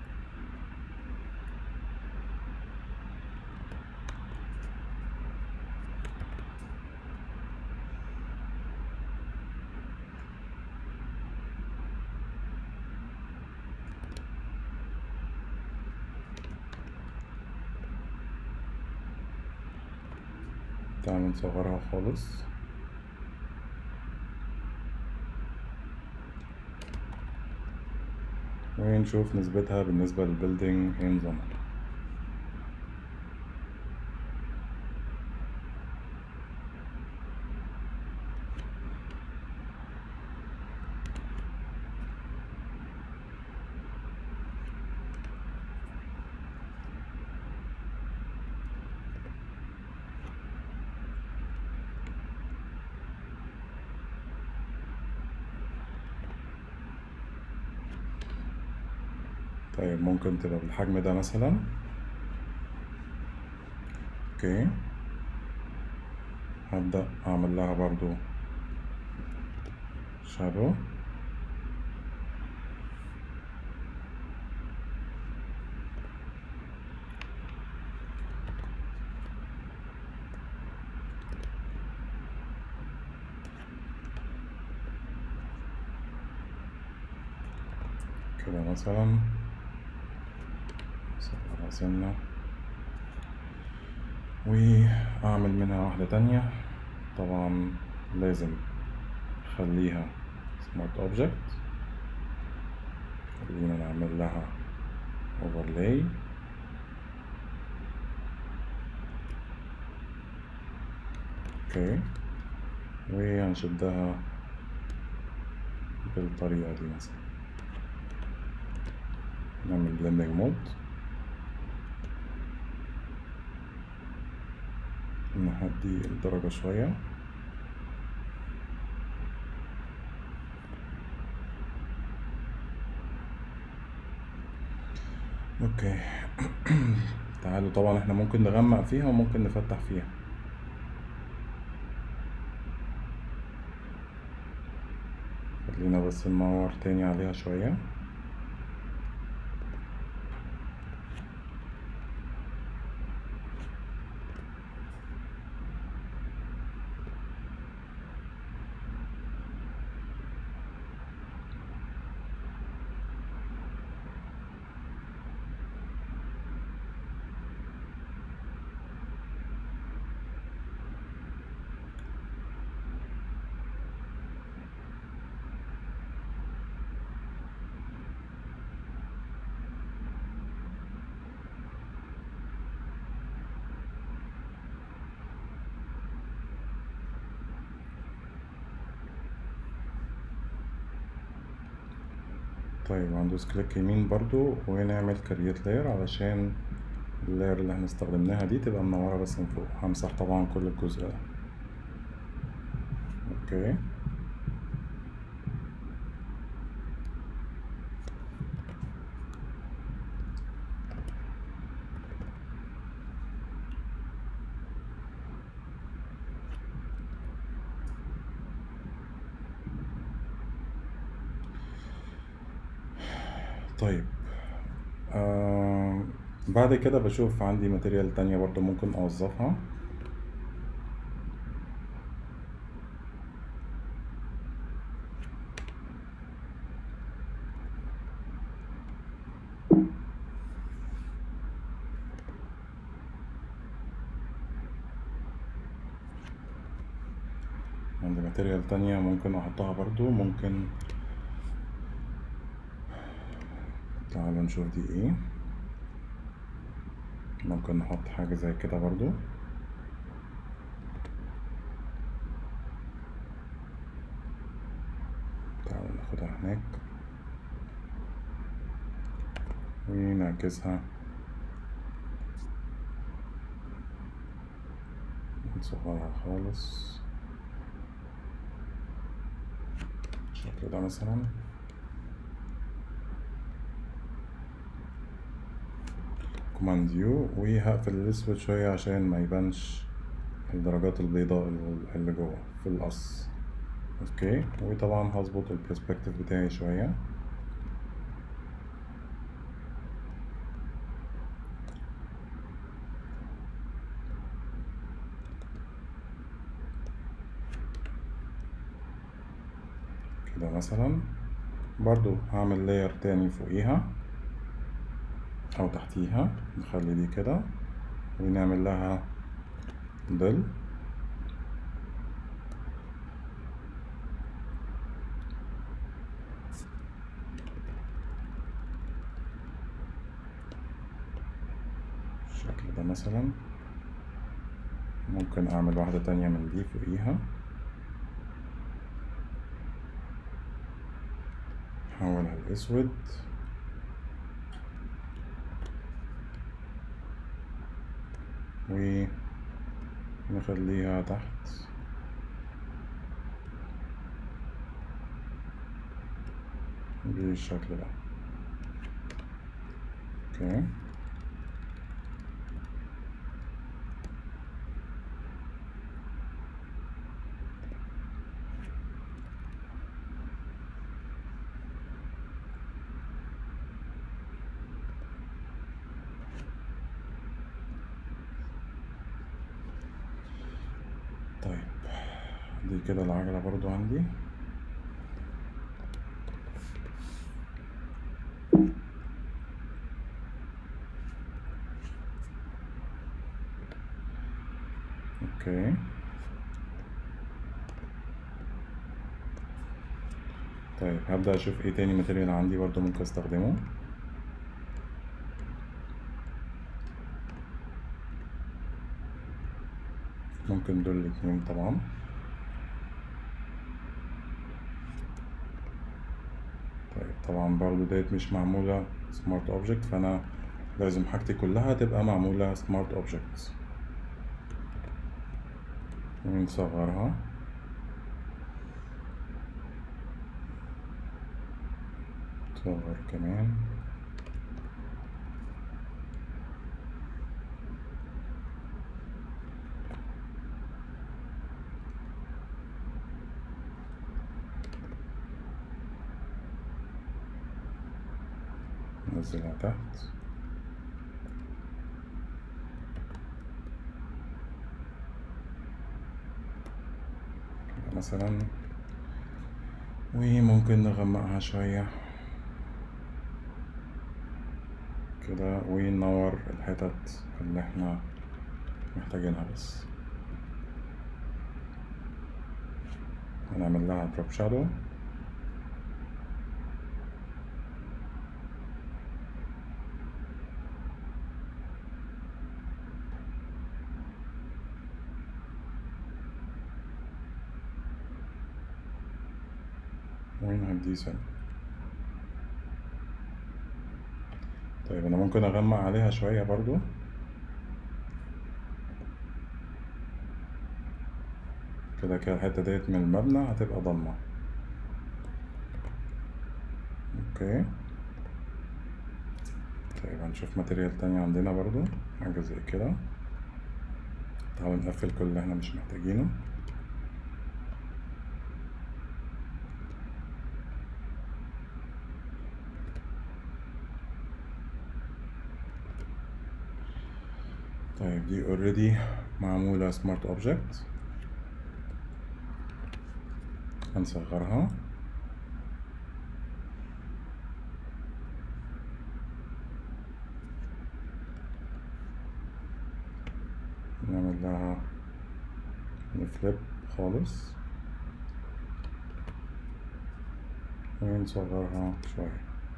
تعالوا نصغرها خالص ونشوف نسبتها بالنسبة للبيلدينج ايه نظامها طيب ممكن تبقى بالحجم ده مثلا اوكي هبدأ اعمل لها برضو شادو كده مثلا صغرها سنة وأعمل منها واحدة تانية طبعا لازم أخليها سمارت اوبجكت خلينا نعمل لها overlay اوكي وهنشدها بالطريقة دي مثلا نعمل blending mode نهدي الدرجة شوية اوكي تعالوا طبعا احنا ممكن نغمق فيها وممكن نفتح فيها خلينا بس ننور تاني عليها شوية طيب هندوس كليك يمين برضو ونعمل كرييت لاير علشان اللاير اللي احنا استخدمناها دي تبقى منورة بس من فوق همسح طبعا كل الجزء ده اوكي طيب آه بعد كده بشوف عندي ماتيريال تانية برضو ممكن أوظفها عندي ماتيريال تانية ممكن أحطها برضو ممكن تعالوا نشوف دي ايه ممكن نحط حاجة زي كده برضو تعالوا ناخدها هناك ونعكسها نصغرها خالص بالشكل ده مثلا كوماند يو وهقفل الاسود شوية عشان ما يبانش الدرجات البيضاء اللي جوه في القص اوكي وطبعا هظبط البرسبكتيف بتاعي شوية كده مثلا برضو هعمل لاير تاني فوقيها او تحتيها نخلي دي كده ونعمل لها ظل بالشكل ده مثلا ممكن اعمل واحدة تانية من دي فوقيها احولها الاسود ونخليها تحت بالشكل ده اوكي طيب دي كده العجلة برضو عندي اوكي طيب هبدأ اشوف ايه تاني ماتيريال عندي برضو ممكن استخدمه ممكن دول الاتنين طبعا طيب طبعا برضو ديت مش معمولة سمارت اوبجكت فانا لازم حاجتي كلها تبقى معمولة سمارت اوبجكت ونصغرها صغر كمان نزلها تحت مثلا وممكن نغمقها شوية كده وننور الحتت اللي احنا محتاجينها بس هنعمل لها دروب شادو وين هدي سنة طيب انا ممكن اغمق عليها شوية برضو كده كده الحتة ديت من المبنى هتبقى ضلمة اوكي طيب هنشوف ماتيريال تانية عندنا برضو حاجة زي كده تعالوا نقفل كل اللي احنا مش محتاجينه طيب دي اوريدي معمولة سمارت اوبجكت هنصغرها نعمل لها نفليب خالص ونصغرها شوية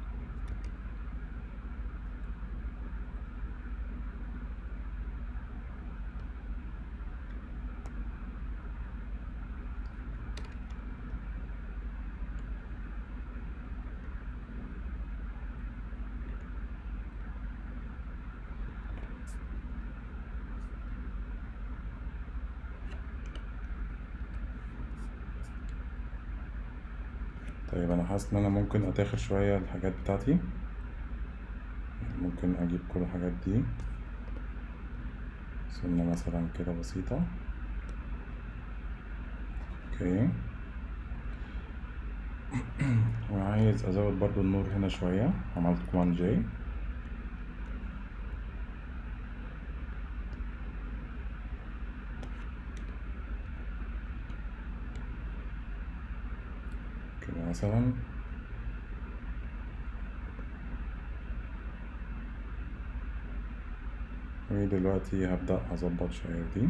طيب انا حاسس ان انا ممكن اتاخر شوية الحاجات بتاعتي ممكن اجيب كل الحاجات دي سنة مثلا كده بسيطة اوكي وعايز ازود برضو النور هنا شوية عملت كوماند جي كده مثلا ودلوقتي هبدأ أظبط شوية دي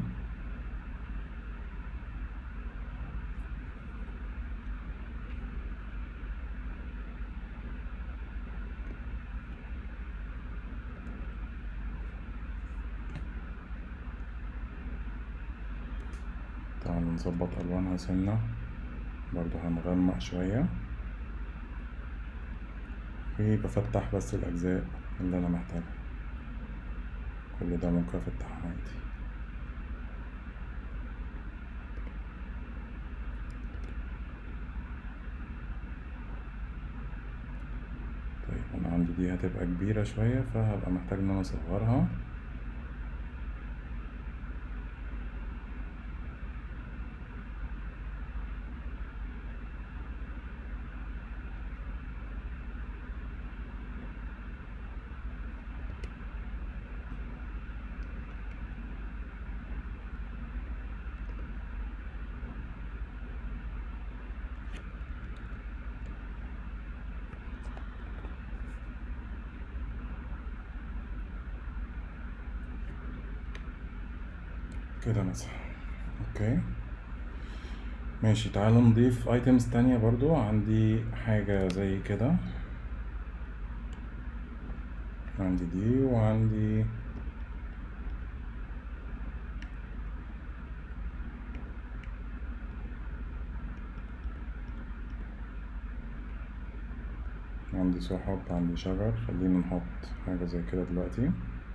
طبعا نظبط ألوانها سنة برضو هنغمق شوية وبفتح بس الأجزاء اللي أنا محتاجها كل ده ممكن أفتحه عادي طيب أنا عندي دي هتبقى كبيرة شوية فهبقى محتاج إن أنا أصغرها كده مثلا اوكي ماشي تعالوا نضيف ايتمز تانية برضو عندي حاجة زي كده عندي دي وعندي عندي سحب عندي شجر خلينا نحط حاجة زي كده دلوقتي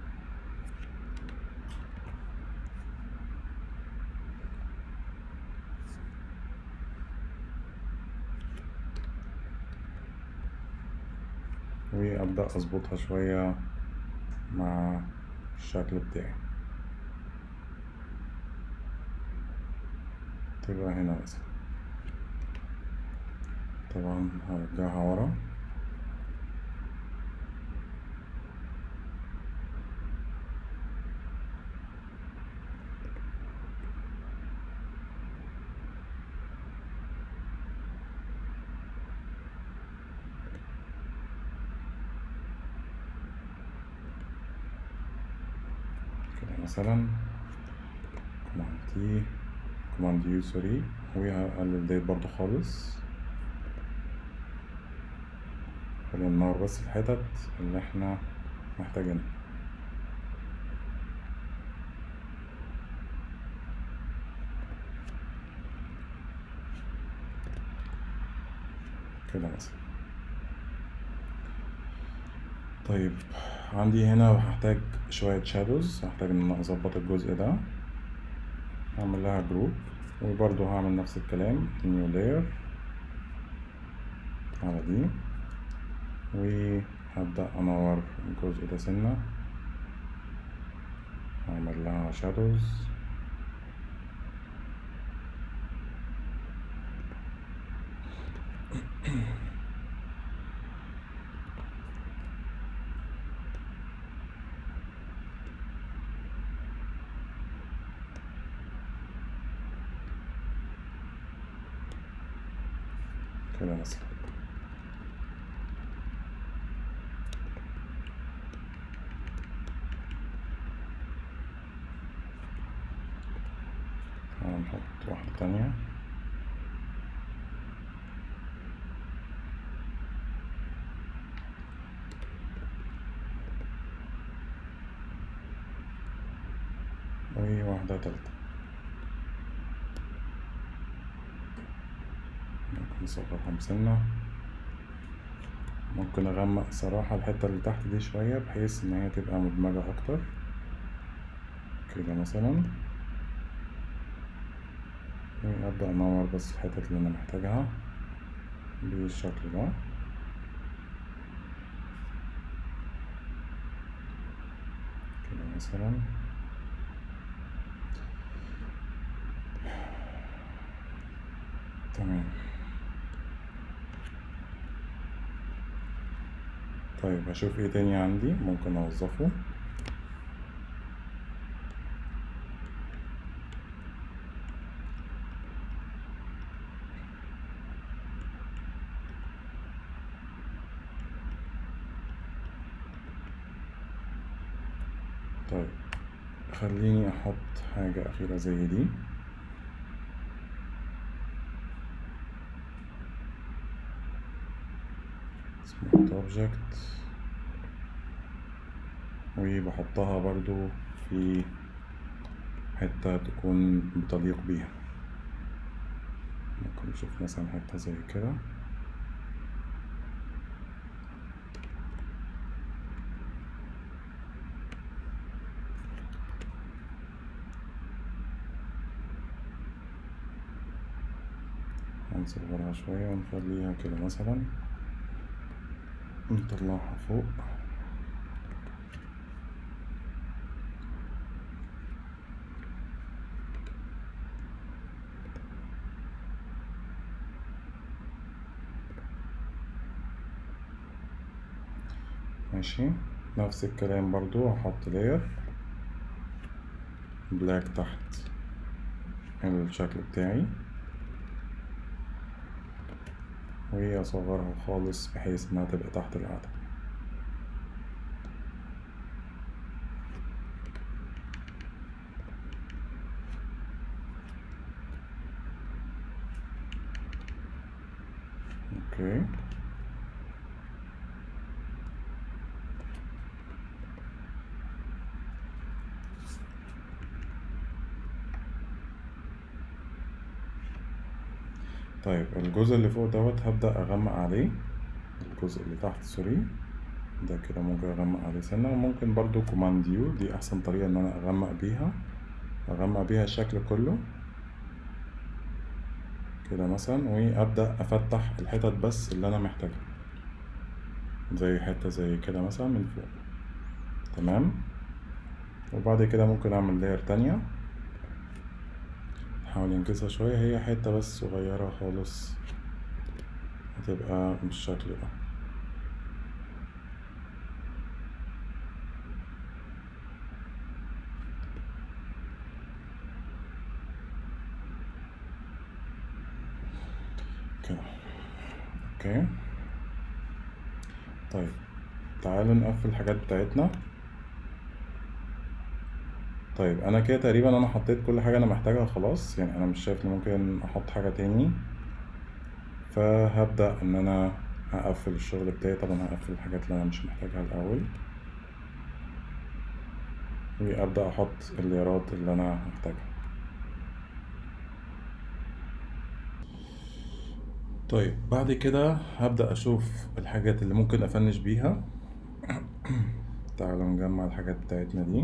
وأبدأ أظبطها شوية مع الشكل بتاعي تبقى هنا مثلا طبعا هرجعها ورا كده مثلا كوماند تي كوماند يو سوري وهقلل ديت برضو خالص خلينا ننور بس الحتت اللي احنا محتاجينها كده مثلا طيب عندي هنا هحتاج شوية شادوز هحتاج ان انا اظبط الجزء ده هعمل لها جروب وبرضو هعمل نفس الكلام نيو لاير على دي وهبدأ انور الجزء ده سنة هعمل لها شادوز كده مثلا هنحط واحدة تانية وواحدة تالتة ممكن نصغرها سنة ممكن أغمق صراحة الحتة اللي تحت دي شوية بحيث إن هي تبقى مدمجة أكتر كده مثلا وأبدأ أنور بس الحتت اللي أنا محتاجها بالشكل ده كده مثلا تمام طيب هشوف ايه تاني عندي ممكن اوظفه طيب خليني احط حاجة اخيرة زي دي smart object وبحطها برضو في حتة تكون بتليق بيها ممكن نشوف مثلا حتة زي كده هنصغرها شوية ونخليها كده مثلا نطلعها فوق ماشي نفس الكلام برضو هحط لاير بلاك تحت الشكل بتاعي وأصغرها خالص بحيث إنها تبقى تحت القعدة اوكي طيب الجزء اللي فوق دوت هبدأ أغمق عليه الجزء اللي تحت سوري ده كده ممكن أغمق عليه سنة وممكن برضو كوماند يو دي أحسن طريقة إن أنا أغمق بيها أغمق بيها الشكل كله كده مثلا وأبدأ أفتح الحتت بس اللي أنا محتاجها زي حتة زي كده مثلا من فوق تمام وبعد كده ممكن أعمل لاير تانية نحاول ننكسها شوية هي حتة بس صغيرة خالص هتبقى بالشكل ده كده اوكي طيب تعالوا نقفل الحاجات بتاعتنا طيب انا كده تقريبا انا حطيت كل حاجة انا محتاجها خلاص يعني انا مش شايف ان ممكن احط حاجة تاني فهبدأ ان انا هقفل الشغل بتاعي طبعا هقفل الحاجات اللي انا مش محتاجها الاول وابدأ احط الليرات اللي انا محتاجها طيب بعد كده هبدأ اشوف الحاجات اللي ممكن افنش بيها تعالوا نجمع الحاجات بتاعتنا دي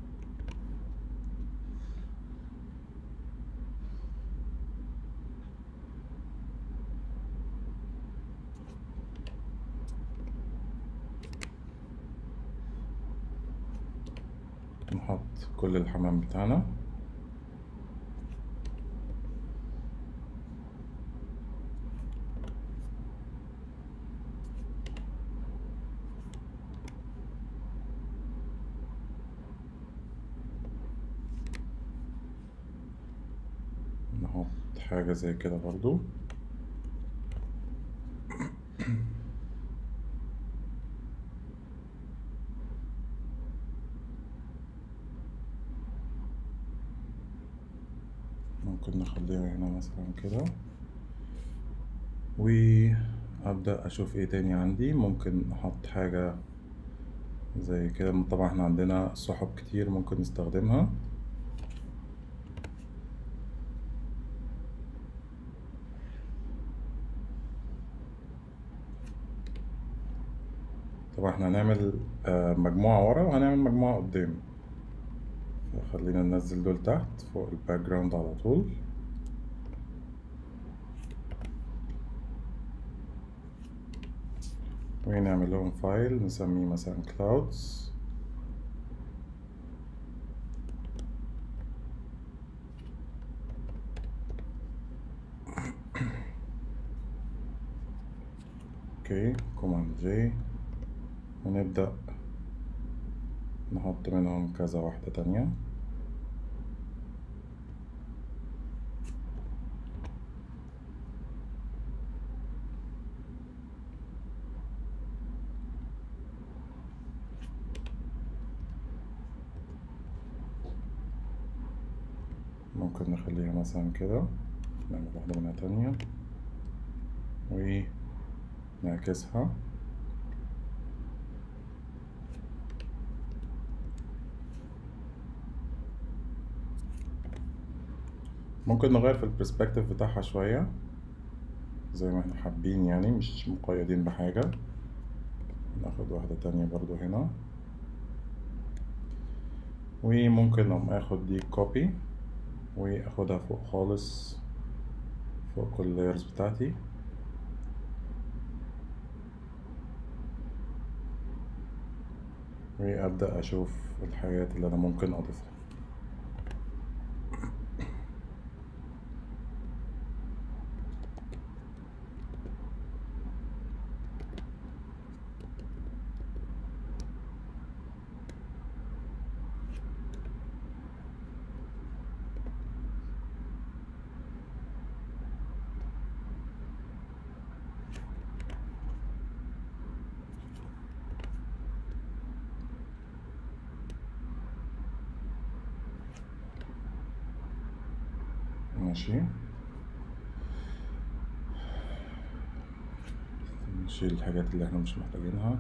نحط كل الحمام بتاعنا نحط حاجة زي كده برضو ممكن نخليها هنا مثلا كده وأبدأ أشوف ايه تاني عندي ممكن أحط حاجة زي كده طبعا احنا عندنا سحب كتير ممكن نستخدمها طبعا احنا هنعمل آه، مجموعة ورا وهنعمل مجموعة قدام فخلينا ننزل دول تحت فوق الباك جراوند على طول ونعمل لهم فايل نسميه مثلا clouds اوكي كوماند جي ونبدأ نحط منهم كذا واحدة تانية ممكن نخليها مثلا كده نعمل واحدة منها تانية ونعكسها ممكن نغير في البرسبكتيف بتاعها شوية زي ما احنا حابين يعني مش مقيدين بحاجة ناخد واحدة تانية برضو هنا وممكن اقوم اخد دي كوبي واخدها فوق خالص فوق كل اللايرز بتاعتي وابدأ اشوف الحاجات اللي انا ممكن اضيفها ماشي نشيل الحاجات اللي احنا مش محتاجينها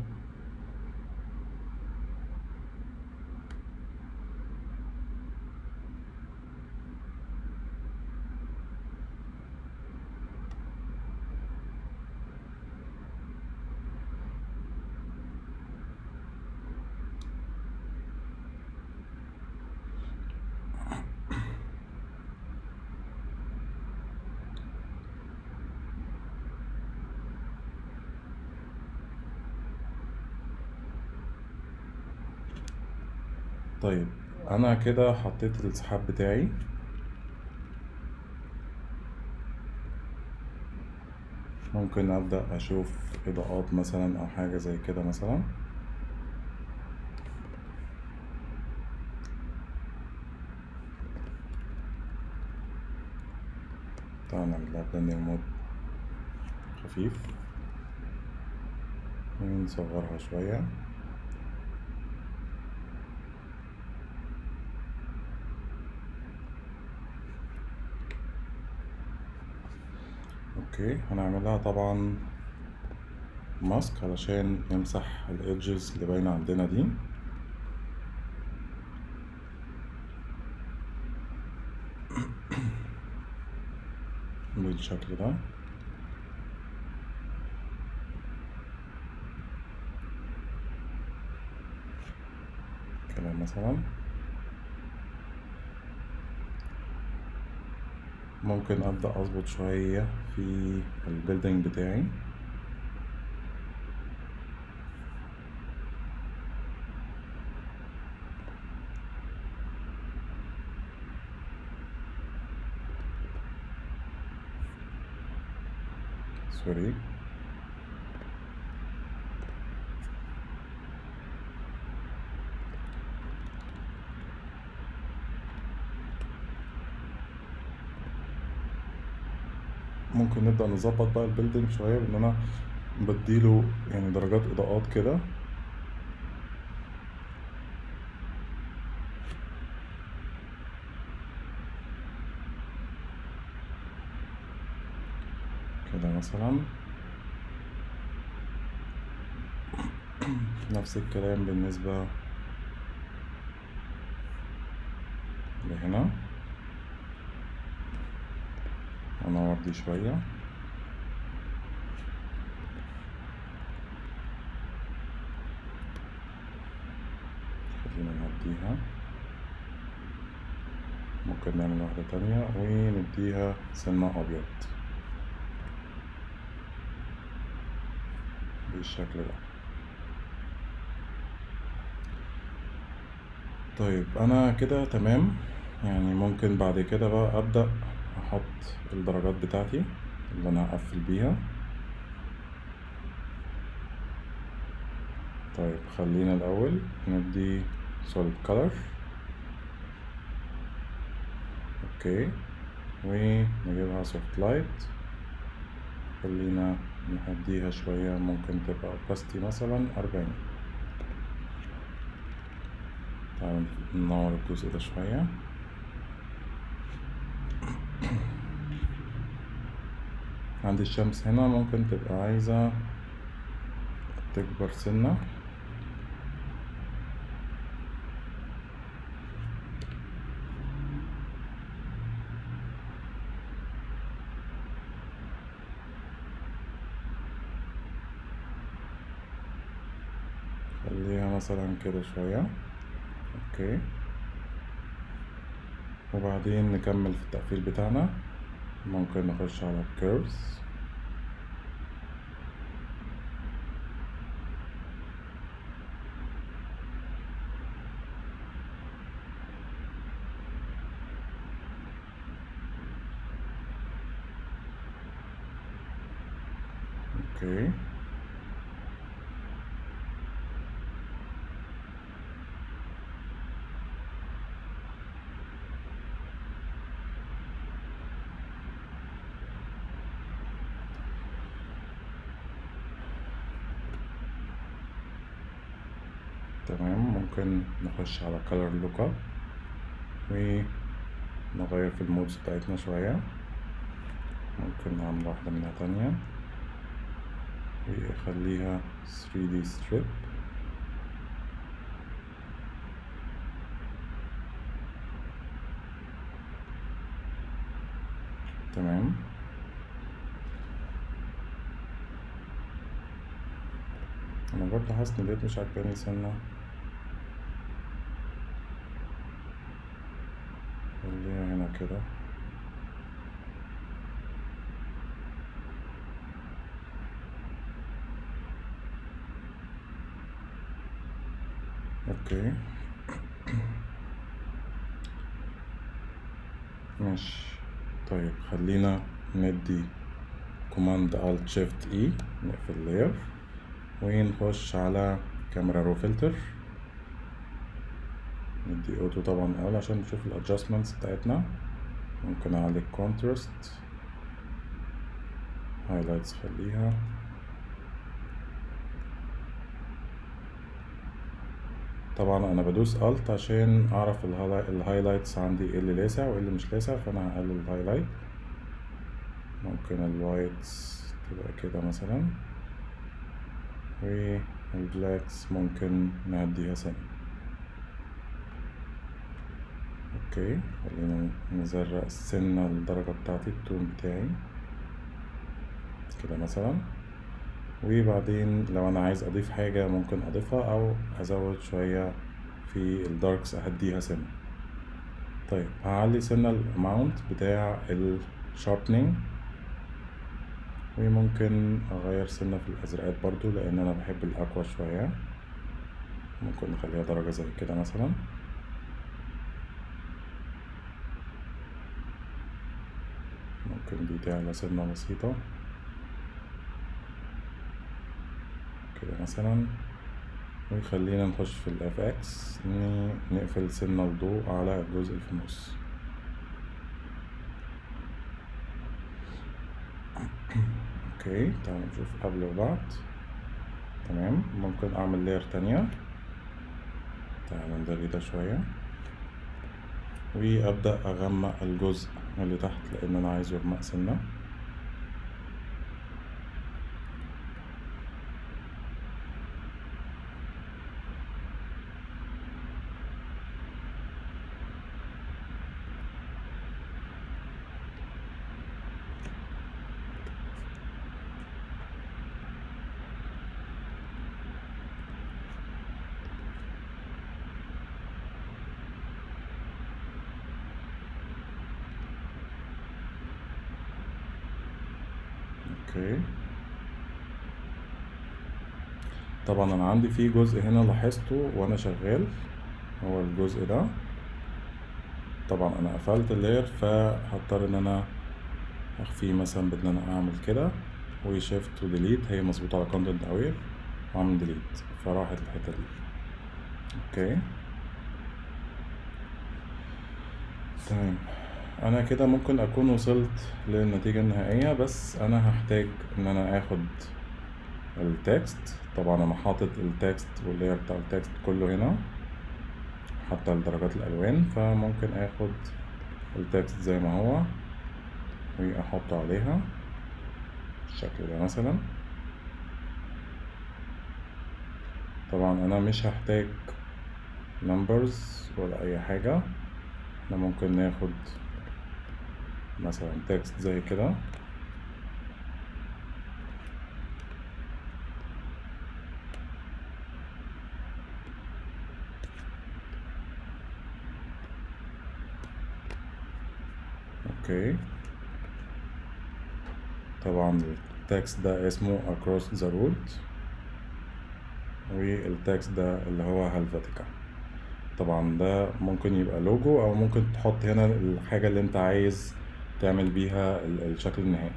طيب انا كده حطيت السحاب بتاعي ممكن ابدا اشوف اضاءات مثلا او حاجه زي كده مثلا تعال نعمل لها بلندنج مود خفيف ونصغرها شويه اوكي هنعملها طبعا ماسك علشان نمسح الادجز اللي باينة عندنا دي بالشكل ده كده مثلا ممكن أبدأ أظبط شوية في البيلدينج بتاعي سوري ممكن نبدأ نظبط بقى البيلدينج شوية بإن أنا بديله يعني درجات إضاءات كده كده مثلا نفس الكلام بالنسبة لهنا هنور دي شوية خلينا نهديها ممكن نعمل واحدة تانية ونديها سنة أبيض بالشكل ده طيب أنا كده تمام يعني ممكن بعد كده بقى أبدأ أحط الدرجات بتاعتي اللي أنا هقفل بيها طيب خلينا الأول ندي solid color اوكي ونجيبها soft light خلينا نهديها شوية ممكن تبقى opacity مثلا أربعين تعالوا ننور الجزء ده شوية عند الشمس هنا ممكن تبقى عايزة تكبر سنة خليها مثلا كده شوية اوكي وبعدين نكمل في التقفيل بتاعنا ممكن نخش على curves اوكي تمام ممكن نخش على color lookup ونغير في المودز بتاعتنا شوية ممكن نعمل واحدة منها تانية ويخليها 3D strip تمام انا برضه حاسس ان ديت مش عجباني سنة خليها هنا كده اوكي ماشي طيب خلينا ندي كوماند الت شيفت اي نقفل لاير ونخش على كاميرا رو فلتر ندي اوتو طبعا الاول عشان نشوف الادجستمنتس بتاعتنا ممكن اعلي الكونتراست هايلايتس خليها طبعا انا بدوس الت عشان اعرف الهايلايتس عندي ايه اللي لاسع وايه اللي مش لاسع فانا هقلل الهايلايت ممكن الوايتس تبقى كده مثلا والبلاكس ممكن نعديها سنة اوكي خلينا نزرق السنة الدرجة بتاعتي التون بتاعي كده مثلا وبعدين لو انا عايز اضيف حاجة ممكن اضيفها او ازود شوية في الداركس اهديها سنة طيب هعلي سنة الاماونت بتاع الشاربنينج وممكن اغير سنة في الازرقات برضو لان انا بحب الاقوى شوية ممكن نخليها درجة زي كده مثلا ممكن دي تعلى سنة بسيطة كده مثلا ويخلينا نخش في الاف اكس نقفل سنة الضوء على الجزء اللي في النص اوكي تعالوا نشوف قبل وبعد تمام ممكن اعمل لاير تانية تعالوا ندري ده شوية وابدأ اغمق الجزء اللي تحت لان انا عايزه يغمق سنة اوكي طبعا انا عندي في جزء هنا لاحظته وانا شغال هو الجزء ده طبعا انا قفلت اللاير فهضطر ان انا اخفيه مثلا بان انا اعمل كده وشيفت وديليت هي مظبوطه على كونتنت اوير واعمل ديليت فراحت الحته دي اوكي تمام انا كده ممكن اكون وصلت للنتيجة النهائية بس انا هحتاج ان انا اخد التكست طبعا انا حاطط التكست واللاير بتاع التكست كله هنا حتى درجات الالوان فممكن اخد التكست زي ما هو واحطه عليها بالشكل ده مثلا طبعا انا مش هحتاج numbers ولا اي حاجة احنا ممكن ناخد مثلا تكست زي كده اوكي طبعا التكست ده اسمه across the road والتكست ده اللي هو هلفاتيكا طبعا ده ممكن يبقى لوجو او ممكن تحط هنا الحاجة اللي انت عايز تعمل بيها ال- الشكل النهائي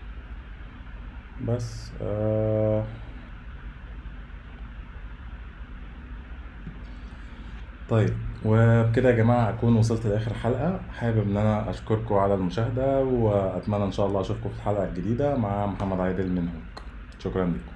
بس آه طيب وبكده يا جماعة أكون وصلت لآخر حلقة حابب إن أنا أشكركم على المشاهدة وأتمنى إن شاء الله أشوفكم في الحلقة الجديدة مع محمد عادل من هوك شكرا لكم